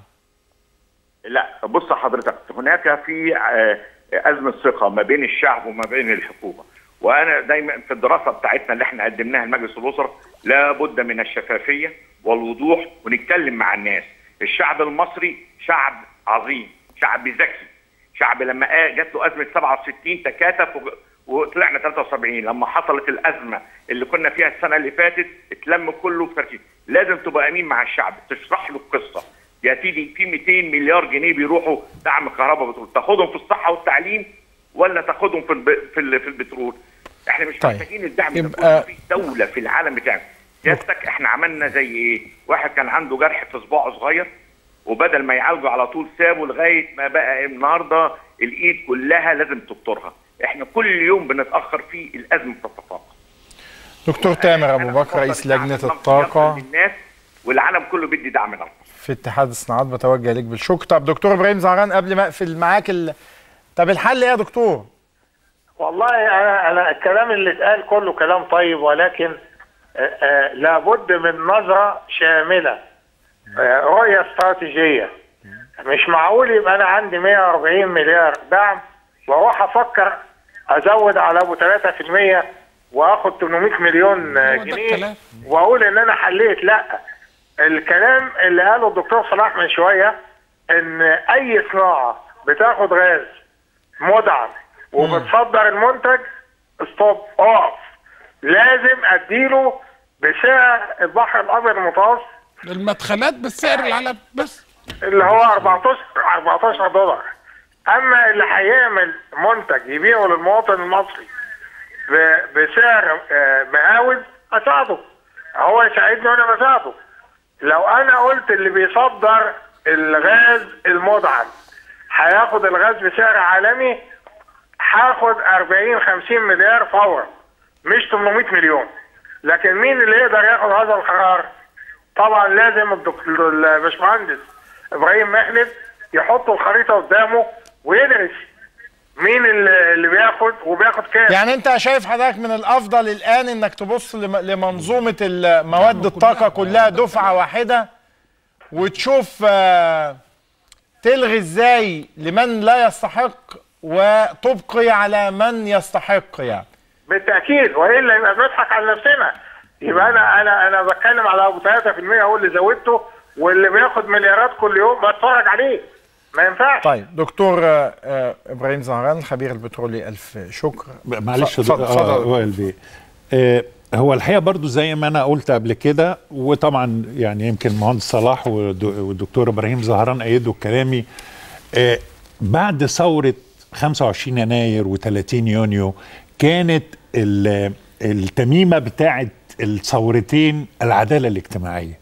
لا بص حضرتك هناك في آه، ازمه ثقه ما بين الشعب وما بين الحكومه وانا دايما في الدراسه بتاعتنا اللي احنا قدمناها لمجلس الوزراء لابد من الشفافيه والوضوح ونتكلم مع الناس الشعب المصري شعب عظيم شعب ذكي شعب لما آه جات له ازمه 67 تكاتف وج- وطلعنا 73 لما حصلت الازمه اللي كنا فيها السنه اللي فاتت اتلم كله في تركيز لازم تبقى امين مع الشعب تشرح له القصه يا سيدي في 200 مليار جنيه بيروحوا دعم كهرباء بترول تاخدهم في الصحه والتعليم ولا تاخدهم في الب... في, ال... في البترول احنا مش طيب. محتاجين الدعم ده يبقى- كله في دوله في العالم بتاعنا سيادتك احنا عملنا زي ايه واحد كان عنده جرح في صباعه صغير وبدل ما يعالجه على طول سابه لغايه ما بقى النهارده الايد كلها لازم تبطرها احنا كل يوم بنتاخر في الازمه بتتفاقم دكتور تامر ابو بكر رئيس لجنه الطاقه الناس والعالم كله بيدي دعم لهم في اتحاد الصناعات بتوجه ليك بالشكر طب دكتور ابراهيم زهران قبل ما اقفل معاك ال... طب الحل ايه يا دكتور والله انا انا الكلام اللي اتقال كله كلام طيب ولكن آه، آه، لابد من نظره شامله آه، رؤيه استراتيجيه مش معقول يبقى انا عندي 140 مليار دعم واروح افكر ازود على ابو 3% واخد 800 مليون آه، جنيه واقول ان انا حليت لا الكلام اللي قاله الدكتور صلاح من شويه ان اي صناعه بتاخد غاز مدعم وبتصدر المنتج ستوب اقف لازم اديله بسعر البحر الابيض المتوسط المدخلات بالسعر العالمي بس اللي هو 14 14 دولار اما اللي هيعمل منتج يبيعه للمواطن المصري ب- بسعر آه، مقاول اساعده هو يساعدني وانا بساعده لو انا قلت اللي بيصدر الغاز المدعم هياخد الغاز بسعر عالمي هاخد 40 50 مليار فورا مش 800 مليون لكن مين اللي يقدر ياخد هذا القرار طبعا لازم الدكتور الباشمهندس ابراهيم محلب يحط الخريطه قدامه ويدرس مين اللي اللي بياخد وبياخد كام يعني انت شايف حضرتك من الافضل الان انك تبص لم- لمنظومه المواد الطاقه كلها دفعه واحده وتشوف آه، تلغي ازاي لمن لا يستحق وتبقي على من يستحق يعني بالتاكيد والا يبقى بنضحك على نفسنا يبقى انا انا انا بتكلم على ابو 3% هو اللي زودته واللي بياخد مليارات كل يوم بتفرج عليه ما ينفعش طيب دكتور آه، آه، ابراهيم زهران الخبير البترولي الف شكر معلش اتفضل آه، اتفضل وائل بيه آه، هو الحقيقه برضو زي ما انا قلت قبل كده وطبعا يعني يمكن المهندس صلاح والد- والدكتور ابراهيم زهران ايدوا كلامي آه، بعد ثوره 25 يناير و30 يونيو كانت ال- التميمه بتاعت الثورتين العداله الاجتماعيه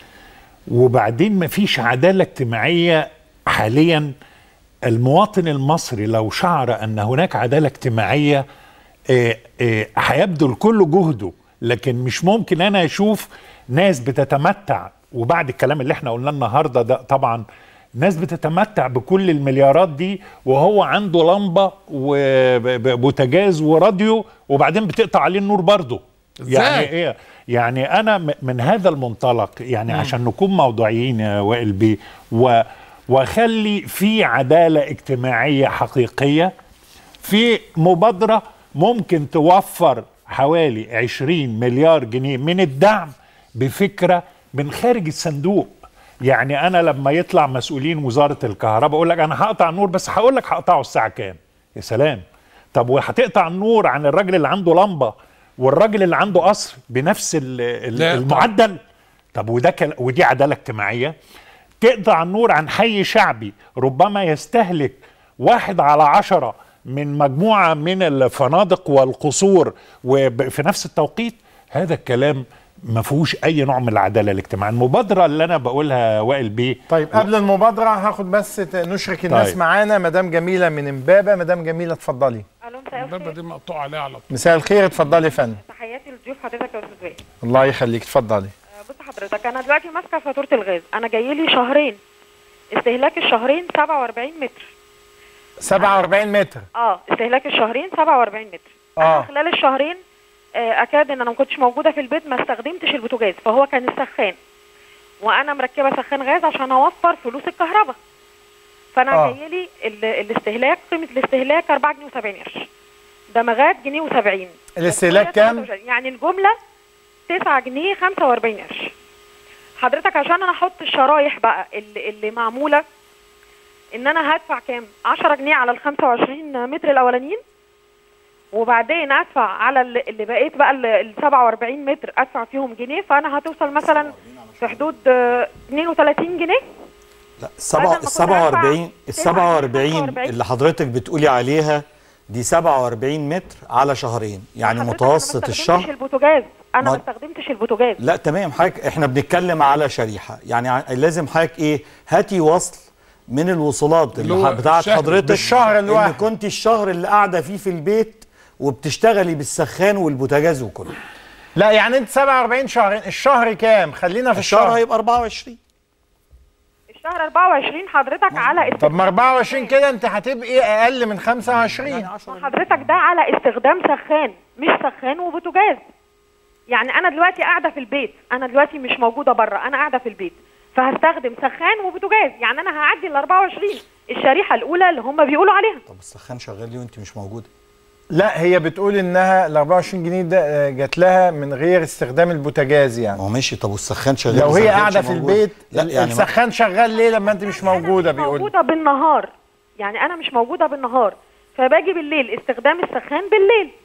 وبعدين مفيش عداله اجتماعيه حاليا المواطن المصري لو شعر ان هناك عداله اجتماعيه آه، آه، هيبذل كل جهده لكن مش ممكن انا اشوف ناس بتتمتع وبعد الكلام اللي احنا قلناه النهارده ده طبعا ناس بتتمتع بكل المليارات دي وهو عنده لمبه وبوتاجاز وراديو وبعدين بتقطع عليه النور برضه يعني إزاي؟ ايه يعني انا م- من هذا المنطلق يعني عشان نكون موضوعيين يا وائل بيه و واخلي في عداله اجتماعيه حقيقيه في مبادره ممكن توفر حوالي 20 مليار جنيه من الدعم بفكره من خارج الصندوق يعني انا لما يطلع مسؤولين وزاره الكهرباء اقول لك انا هقطع النور بس هقول لك هقطعه الساعه كام يا سلام طب وهتقطع النور عن الراجل اللي عنده لمبه والراجل اللي عنده قصر بنفس ال- ال- لا، المعدل طب وده كل... ودي عداله اجتماعيه تقطع النور عن حي شعبي ربما يستهلك واحد على عشرة من مجموعة من الفنادق والقصور وفي نفس التوقيت هذا الكلام ما فيهوش اي نوع من العداله الاجتماعيه المبادره اللي انا بقولها وائل بيه طيب قبل المبادره هاخد بس ت- نشرك الناس طيب. معانا مدام جميله من امبابه مدام جميله اتفضلي البابا دي مقطوع عليها على طول مساء الخير اتفضلي يا فندم تحياتي لضيوف حضرتك يا استاذ وائل الله يخليك اتفضلي بص حضرتك انا دلوقتي ماسكه فاتوره الغاز انا جاي لي شهرين استهلاك الشهرين 47 متر 47 متر اه استهلاك الشهرين 47 متر اه خلال الشهرين آه، اكاد ان انا ما كنتش موجوده في البيت ما استخدمتش البوتاجاز فهو كان السخان وانا مركبه سخان غاز عشان اوفر فلوس الكهرباء فانا آه. آه. جاي لي ال- الاستهلاك قيمه الاستهلاك 4 جنيه و70 قرش دمغات جنيه و70 الاستهلاك كام؟ يعني الجمله 9 جنيه 45 قرش حضرتك عشان انا احط الشرايح بقى اللي, اللي معموله ان انا هدفع كام 10 جنيه على ال 25 متر الاولانيين وبعدين ادفع على اللي اللي بقيت بقى ال ال 47 متر ادفع فيهم جنيه فانا هتوصل مثلا في حدود آه، 32 جنيه لا السبعة كنت ال 47 ال هدفع 47 45. اللي حضرتك بتقولي عليها دي 47 متر على شهرين يعني متوسط مش الشهر البوتاجاز انا ما- ما استخدمتش البوتاجاز لا تمام حضرتك احنا بنتكلم على شريحه يعني ع- لازم حضرتك ايه هاتي وصل من الوصولات اللي اللي هو ح- بتاعت الشهر- حضرتك بالشهر الواحد. اللي كنت الشهر اللي قاعده فيه في البيت وبتشتغلي بالسخان والبوتاجاز وكله لا يعني انت 47 شهرين الشهر كام خلينا في الشهر الشهر هيبقى 24 الشهر 24 حضرتك على طب ما 24 كده انت هتبقي اقل من 25 حضرتك ده على استخدام سخان مش سخان وبوتاجاز يعني انا دلوقتي قاعده في البيت انا دلوقتي مش موجوده بره انا قاعده في البيت فهستخدم سخان وبوتاجاز يعني انا هعدي ال 24 الشريحه الاولى اللي هم بيقولوا عليها طب السخان شغال ليه وانت مش موجوده لا هي بتقول انها ال 24 جنيه ده آه، جات لها من غير استخدام البوتاجاز يعني ما هو ماشي طب والسخان شغال لو هي السخان قاعده مش في موجود. البيت لا ال- يعني ما- السخان شغال ليه لما انت مش موجوده بيقول موجوده بالنهار يعني انا مش موجوده بالنهار فباجي بالليل استخدام السخان بالليل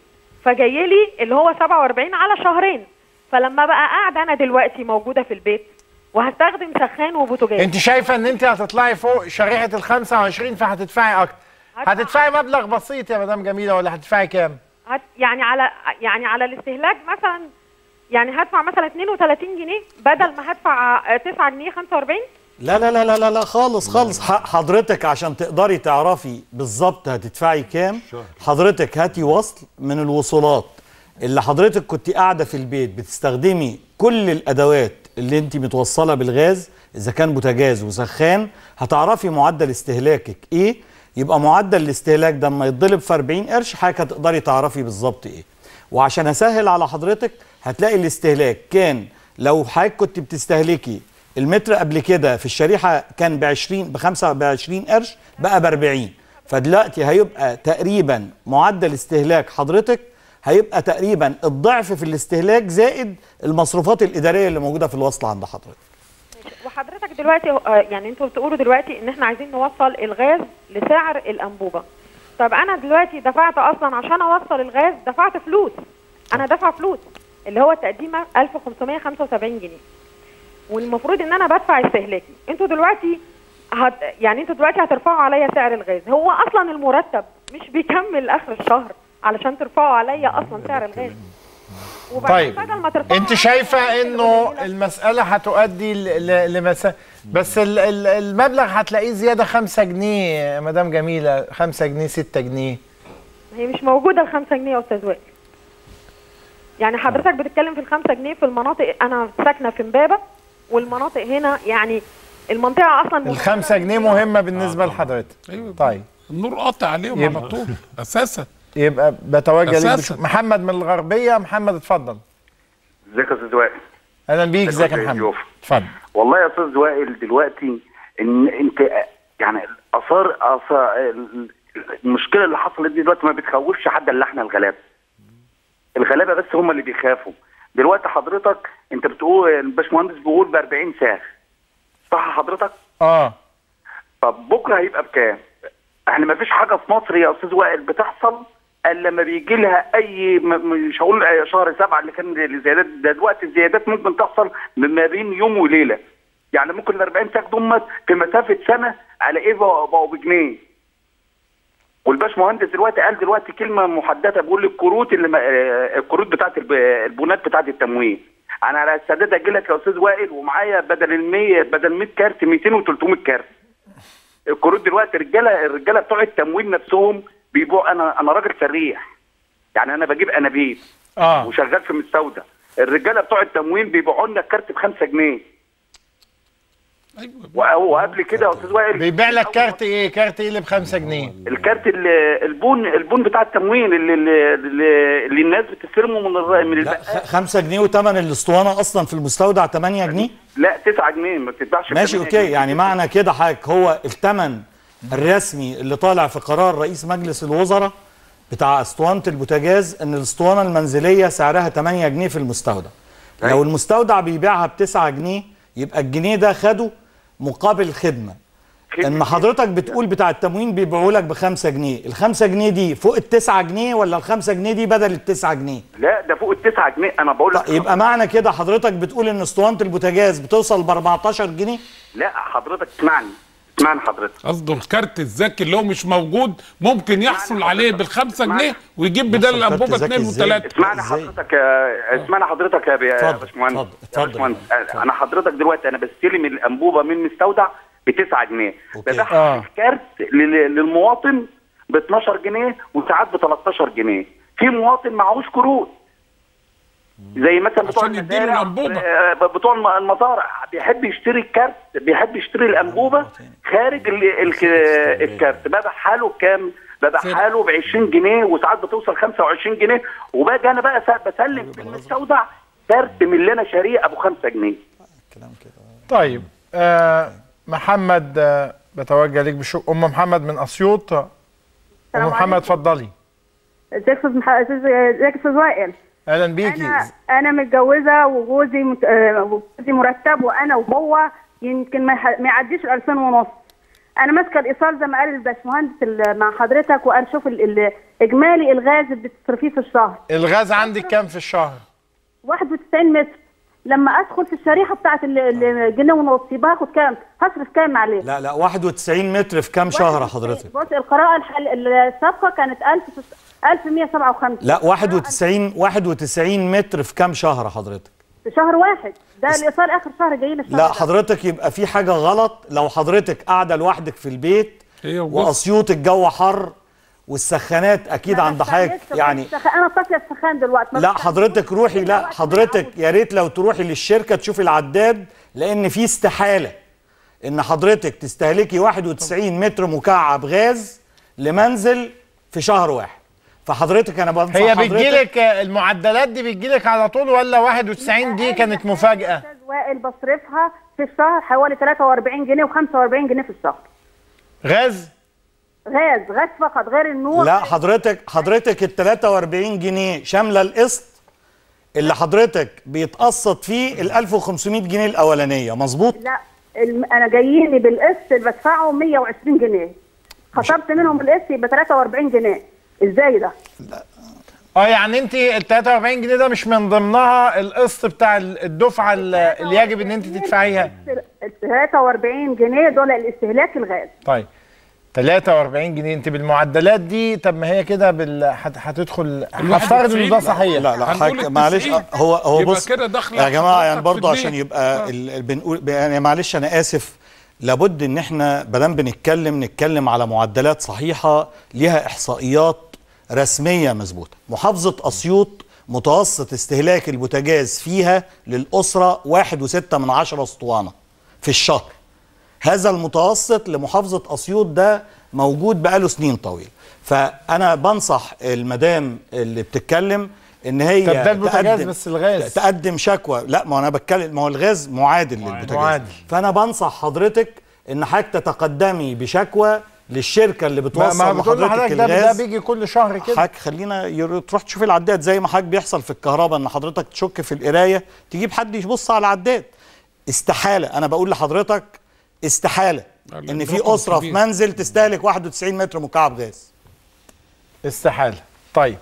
فجاي لي اللي هو 47 على شهرين فلما بقى قاعده انا دلوقتي موجوده في البيت وهستخدم سخان وبوتاجاز انت شايفه ان انت هتطلعي فوق شريحه ال 25 فهتدفعي اكتر هتدفعي مبلغ بسيط يا مدام جميله ولا هتدفعي كام؟ هت يعني على يعني على الاستهلاك مثلا يعني هدفع مثلا 32 جنيه بدل ما هدفع آه، 9 جنيه 45 لا لا لا لا لا, لا خالص خالص ح- حضرتك عشان تقدري تعرفي بالظبط هتدفعي كام حضرتك هاتي وصل من الوصولات اللي حضرتك كنت قاعده في البيت بتستخدمي كل الادوات اللي انت متوصله بالغاز اذا كان بوتاجاز وسخان هتعرفي معدل استهلاكك ايه يبقى معدل الاستهلاك ده اما يتضرب في 40 قرش حضرتك هتقدري تعرفي بالظبط ايه وعشان اسهل على حضرتك هتلاقي الاستهلاك كان لو حضرتك كنت بتستهلكي المتر قبل كده في الشريحه كان ب 20 ب 5 ب 20 قرش بقى ب 40 فدلوقتي هيبقى تقريبا معدل استهلاك حضرتك هيبقى تقريبا الضعف في الاستهلاك زائد المصروفات الاداريه اللي موجوده في الوصل عند حضرتك وحضرتك دلوقتي آه، يعني انتوا بتقولوا دلوقتي ان احنا عايزين نوصل الغاز لسعر الانبوبه طب انا دلوقتي دفعت اصلا عشان اوصل الغاز دفعت فلوس انا دافعه فلوس اللي هو التقديمه 1575 جنيه والمفروض ان انا بدفع استهلاكي انتوا دلوقتي هت يعني انتوا دلوقتي هترفعوا عليا سعر الغاز هو اصلا المرتب مش بيكمل اخر الشهر علشان ترفعوا عليا اصلا سعر الغاز وبعدين طيب بدل ما ترفعوا انت شايفه انه المساله هتؤدي ل- ل- لمسا بس ال- ال- المبلغ هتلاقيه زياده 5 جنيه يا مدام جميله 5 جنيه 6 جنيه هي مش موجوده ال 5 جنيه يا استاذ وائل يعني حضرتك بتتكلم في ال 5 جنيه في المناطق انا ساكنه في امبابه والمناطق هنا يعني المنطقه اصلا ال 5 جنيه مهمه بالنسبه لحضرتك ايوه طيب النور قاطع عليهم يبقى- على طول اساسا يبقى بتوجه ليك أساساً. بشكر. محمد من الغربيه محمد اتفضل ازيك يا استاذ وائل اهلا بيك ازيك يا ازيك يا محمد ضيوف؟ اتفضل والله يا استاذ وائل دلوقتي ان انت يعني اثار اثار المشكله اللي حصلت دي دلوقتي ما بتخوفش حد الا احنا الغلابه الغلابه بس هم اللي بيخافوا دلوقتي حضرتك انت بتقول الباشمهندس بيقول ب 40 ساعه صح حضرتك اه طب بكره هيبقى بكام احنا ما فيش حاجه في مصر يا استاذ وائل بتحصل الا لما بيجي لها اي م- م- مش هقول شهر سبعه اللي كان الزيادات ده دلوقتي الزيادات ممكن تحصل ما بين يوم وليله يعني ممكن ال 40 ساعه دول في مسافه سنه على ايه بقوا بقوا بجنيه والباش مهندس دلوقتي قال دلوقتي كلمه محدده بيقول لي الكروت اللي ما- آه، الكروت بتاعت الب- البونات بتاعت التموين انا على استعداد اجي لك يا استاذ وائل ومعايا بدل ال 100 بدل 100 كارت 200 و300 كارت الكروت دلوقتي الرجاله الرجاله بتوع التموين نفسهم بيبيعوا انا انا راجل سريح يعني انا بجيب انابيب اه وشغال في مستودع الرجاله بتوع التموين بيبيعوا لنا الكارت ب 5 جنيه ايوه وقبل كده يا استاذ وائل بيبيع لك كارت ايه كارت ايه اللي ب 5 جنيه الكارت ال- البون البون بتاع التموين اللي, اللي, اللي, اللي الناس بتستلمه من الر- من البقال 5 جنيه وثمن الاسطوانه اصلا في المستودع 8 جنيه لا 9 جنيه ما بتتباعش ب ماشي 8 اوكي جنيه. يعني معنى كده حضرتك هو الثمن الرسمي اللي طالع في قرار رئيس مجلس الوزراء بتاع اسطوانه البوتاجاز ان الاسطوانه المنزليه سعرها 8 جنيه في المستودع لو المستودع بيبيعها ب 9 جنيه يبقى الجنيه ده خده مقابل خدمه اما حضرتك بتقول بتاع التموين بيبيعوا لك ب 5 جنيه ال 5 جنيه دي فوق ال 9 جنيه ولا ال 5 جنيه دي بدل ال 9 جنيه لا ده فوق ال 9 جنيه انا بقول لك يبقى معنى كده حضرتك بتقول ان اسطوانه البوتاجاز بتوصل ب 14 جنيه لا حضرتك اسمعني اسمعني حضرتك قصده الكارت الذكي اللي هو مش موجود ممكن يحصل عليه بالخمسة جنيه ويجيب بدل الكارت الانبوبه ذكي اثنين إزاي؟ وثلاثه اسمعني حضرتك يا اسمعني حضرتك يا بي- يا اتفضل، باشمهندس اتفضل، يا باشمهندس انا حضرتك دلوقتي انا بستلم الانبوبه من مستودع ب 9 جنيه ببيعها في كارت لل- للمواطن ب 12 جنيه وساعات ب 13 جنيه في مواطن معهوش كروت زي مثلا بتوع عشان يديله المزارع، الأنبوبة. آه، بتوع الم- المزارع بيحب يشتري الكارت بيحب يشتري الانبوبه خارج ال- ال- الكارت ببيعها له بكام؟ ببيعها له ب 20 جنيه وساعات بتوصل 25 جنيه وباجي انا بقى س- بسلم في المستودع كارت من اللي انا شاريه ابو 5 جنيه طيب آه محمد آه بتوجه ليك بشكر ام محمد من اسيوط ام السلام محمد عليكم. اتفضلي ازيك يا استاذ مح- أستاذ- ازيك يا استاذ وائل اهلا بيكي انا انا متجوزه وجوزي مت... آه، وجوزي مرتب وانا وهو يمكن ما يح- ما يعديش ال 2000 ونص انا ماسكه الايصال زي ما قال الباشمهندس ال- مع حضرتك وانا اشوف ال- ال- اجمالي الغاز اللي بتصرفيه في الشهر الغاز عندك كام في الشهر 91 متر لما ادخل في الشريحه بتاعت ال- ال- الجنيه ونص يبقى هاخد كام؟ هصرف كام عليه؟ لا لا 91 متر في كام شهر يا حضرتك بص القراءه الحل... الصفقه كانت 1000 1157 لا 91 91 متر في كام شهر يا حضرتك في شهر واحد ده الايصال اخر شهر جاي لي الشهر لا ده. حضرتك يبقى في حاجه غلط لو حضرتك قاعده لوحدك في البيت هي واسيوط الجو حر والسخانات اكيد عند حضرتك يعني السخ- انا طافيه السخان دلوقتي ما لا بستعملوش. حضرتك روحي لا حضرتك يا ريت لو تروحي للشركه تشوفي العداد لان في استحاله ان حضرتك تستهلكي 91 متر مكعب غاز لمنزل في شهر واحد فحضرتك انا بنصح هي حضرتك بتجيلك المعدلات دي بتجيلك على طول ولا 91 دي كانت مفاجاه استاذ وائل بصرفها في الشهر حوالي 43 جنيه و45 جنيه في الشهر غاز غاز غاز فقط غير النور لا حضرتك حضرتك ال 43 جنيه شامله القسط اللي حضرتك بيتقسط فيه ال 1500 جنيه الاولانيه مظبوط لا الم... انا جاييني بالقسط اللي بدفعه 120 جنيه خصمت منهم القسط يبقى 43 جنيه ازاي ده؟ اه يعني انت ال 43 جنيه ده مش من ضمنها القسط بتاع الدفعه اللي اللي يجب ان انت تدفعيها ال 43 جنيه دول الاستهلاك الغاز طيب 43 جنيه انت بالمعدلات دي طب ما هي كده بال... هت- هتدخل هفترض ان ده صحيح لا لا حاجة معلش هو هو بص يا جماعه يعني برضه عشان يبقى ال- ال- بنقول يعني معلش انا اسف لابد ان احنا بدل بنتكلم نتكلم على معدلات صحيحه ليها احصائيات رسميه مظبوطه محافظه اسيوط متوسط استهلاك البوتاجاز فيها للاسره واحد وستة من عشرة اسطوانه في الشهر هذا المتوسط لمحافظة أسيوط ده موجود بقاله سنين طويل فأنا بنصح المدام اللي بتتكلم ان هي طب ده البوتاجاز تقدم- بس الغاز. تقدم شكوى لا ما انا بتكلم ما هو الغاز معادل للبوتاجاز معادل. فانا بنصح حضرتك ان حضرتك تتقدمي بشكوى للشركه اللي ما, بتوصل ما بتقول لحضرتك لحضرتك ده, ده الغاز بيجي كل شهر كده حضرتك خلينا ير- تروح تشوف العداد زي ما حضرتك بيحصل في الكهرباء ان حضرتك تشك في القرايه تجيب حد يبص على العداد استحاله انا بقول لحضرتك استحاله ان في رقم اسره في كبير. منزل تستهلك 91 متر مكعب غاز استحاله طيب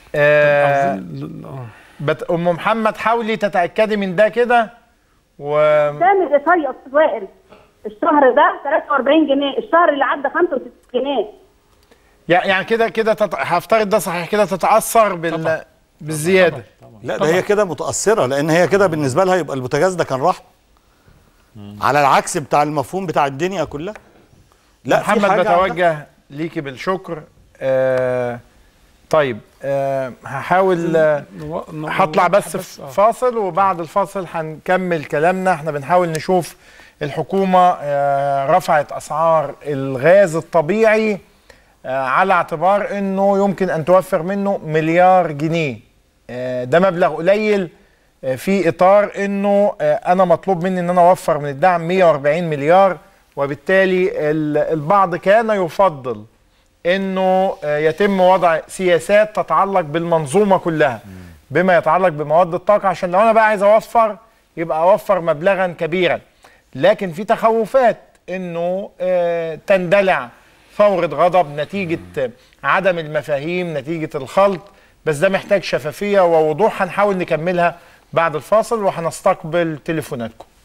آه بت... ام محمد حاولي تتاكدي من ده كده و تاني الايصال يا استاذ وائل الشهر ده 43 جنيه الشهر اللي عدى 65 جنيه يع- يعني كده كده تت... هفترض ده صحيح كده تتاثر بال... بالزياده لا ده هي كده متاثره لان هي كده بالنسبه لها يبقى البوتاجاز ده كان راح على العكس بتاع المفهوم بتاع الدنيا كلها لا في محمد حاجة بتوجه ليكي بالشكر آه طيب آه هحاول آه هطلع بس في فاصل وبعد الفاصل هنكمل كلامنا احنا بنحاول نشوف الحكومة آه رفعت أسعار الغاز الطبيعي آه على اعتبار انه يمكن ان توفر منه مليار جنيه آه ده مبلغ قليل آه في اطار انه آه انا مطلوب مني ان انا اوفر من الدعم 140 مليار وبالتالي ال- البعض كان يفضل انه آه، يتم وضع سياسات تتعلق بالمنظومه كلها بما يتعلق بمواد الطاقه عشان لو انا بقى عايز اوفر يبقى اوفر مبلغا كبيرا لكن في تخوفات انه آه، تندلع ثوره غضب نتيجه عدم المفاهيم نتيجه الخلط بس ده محتاج شفافيه ووضوح هنحاول نكملها بعد الفاصل وهنستقبل تليفوناتكم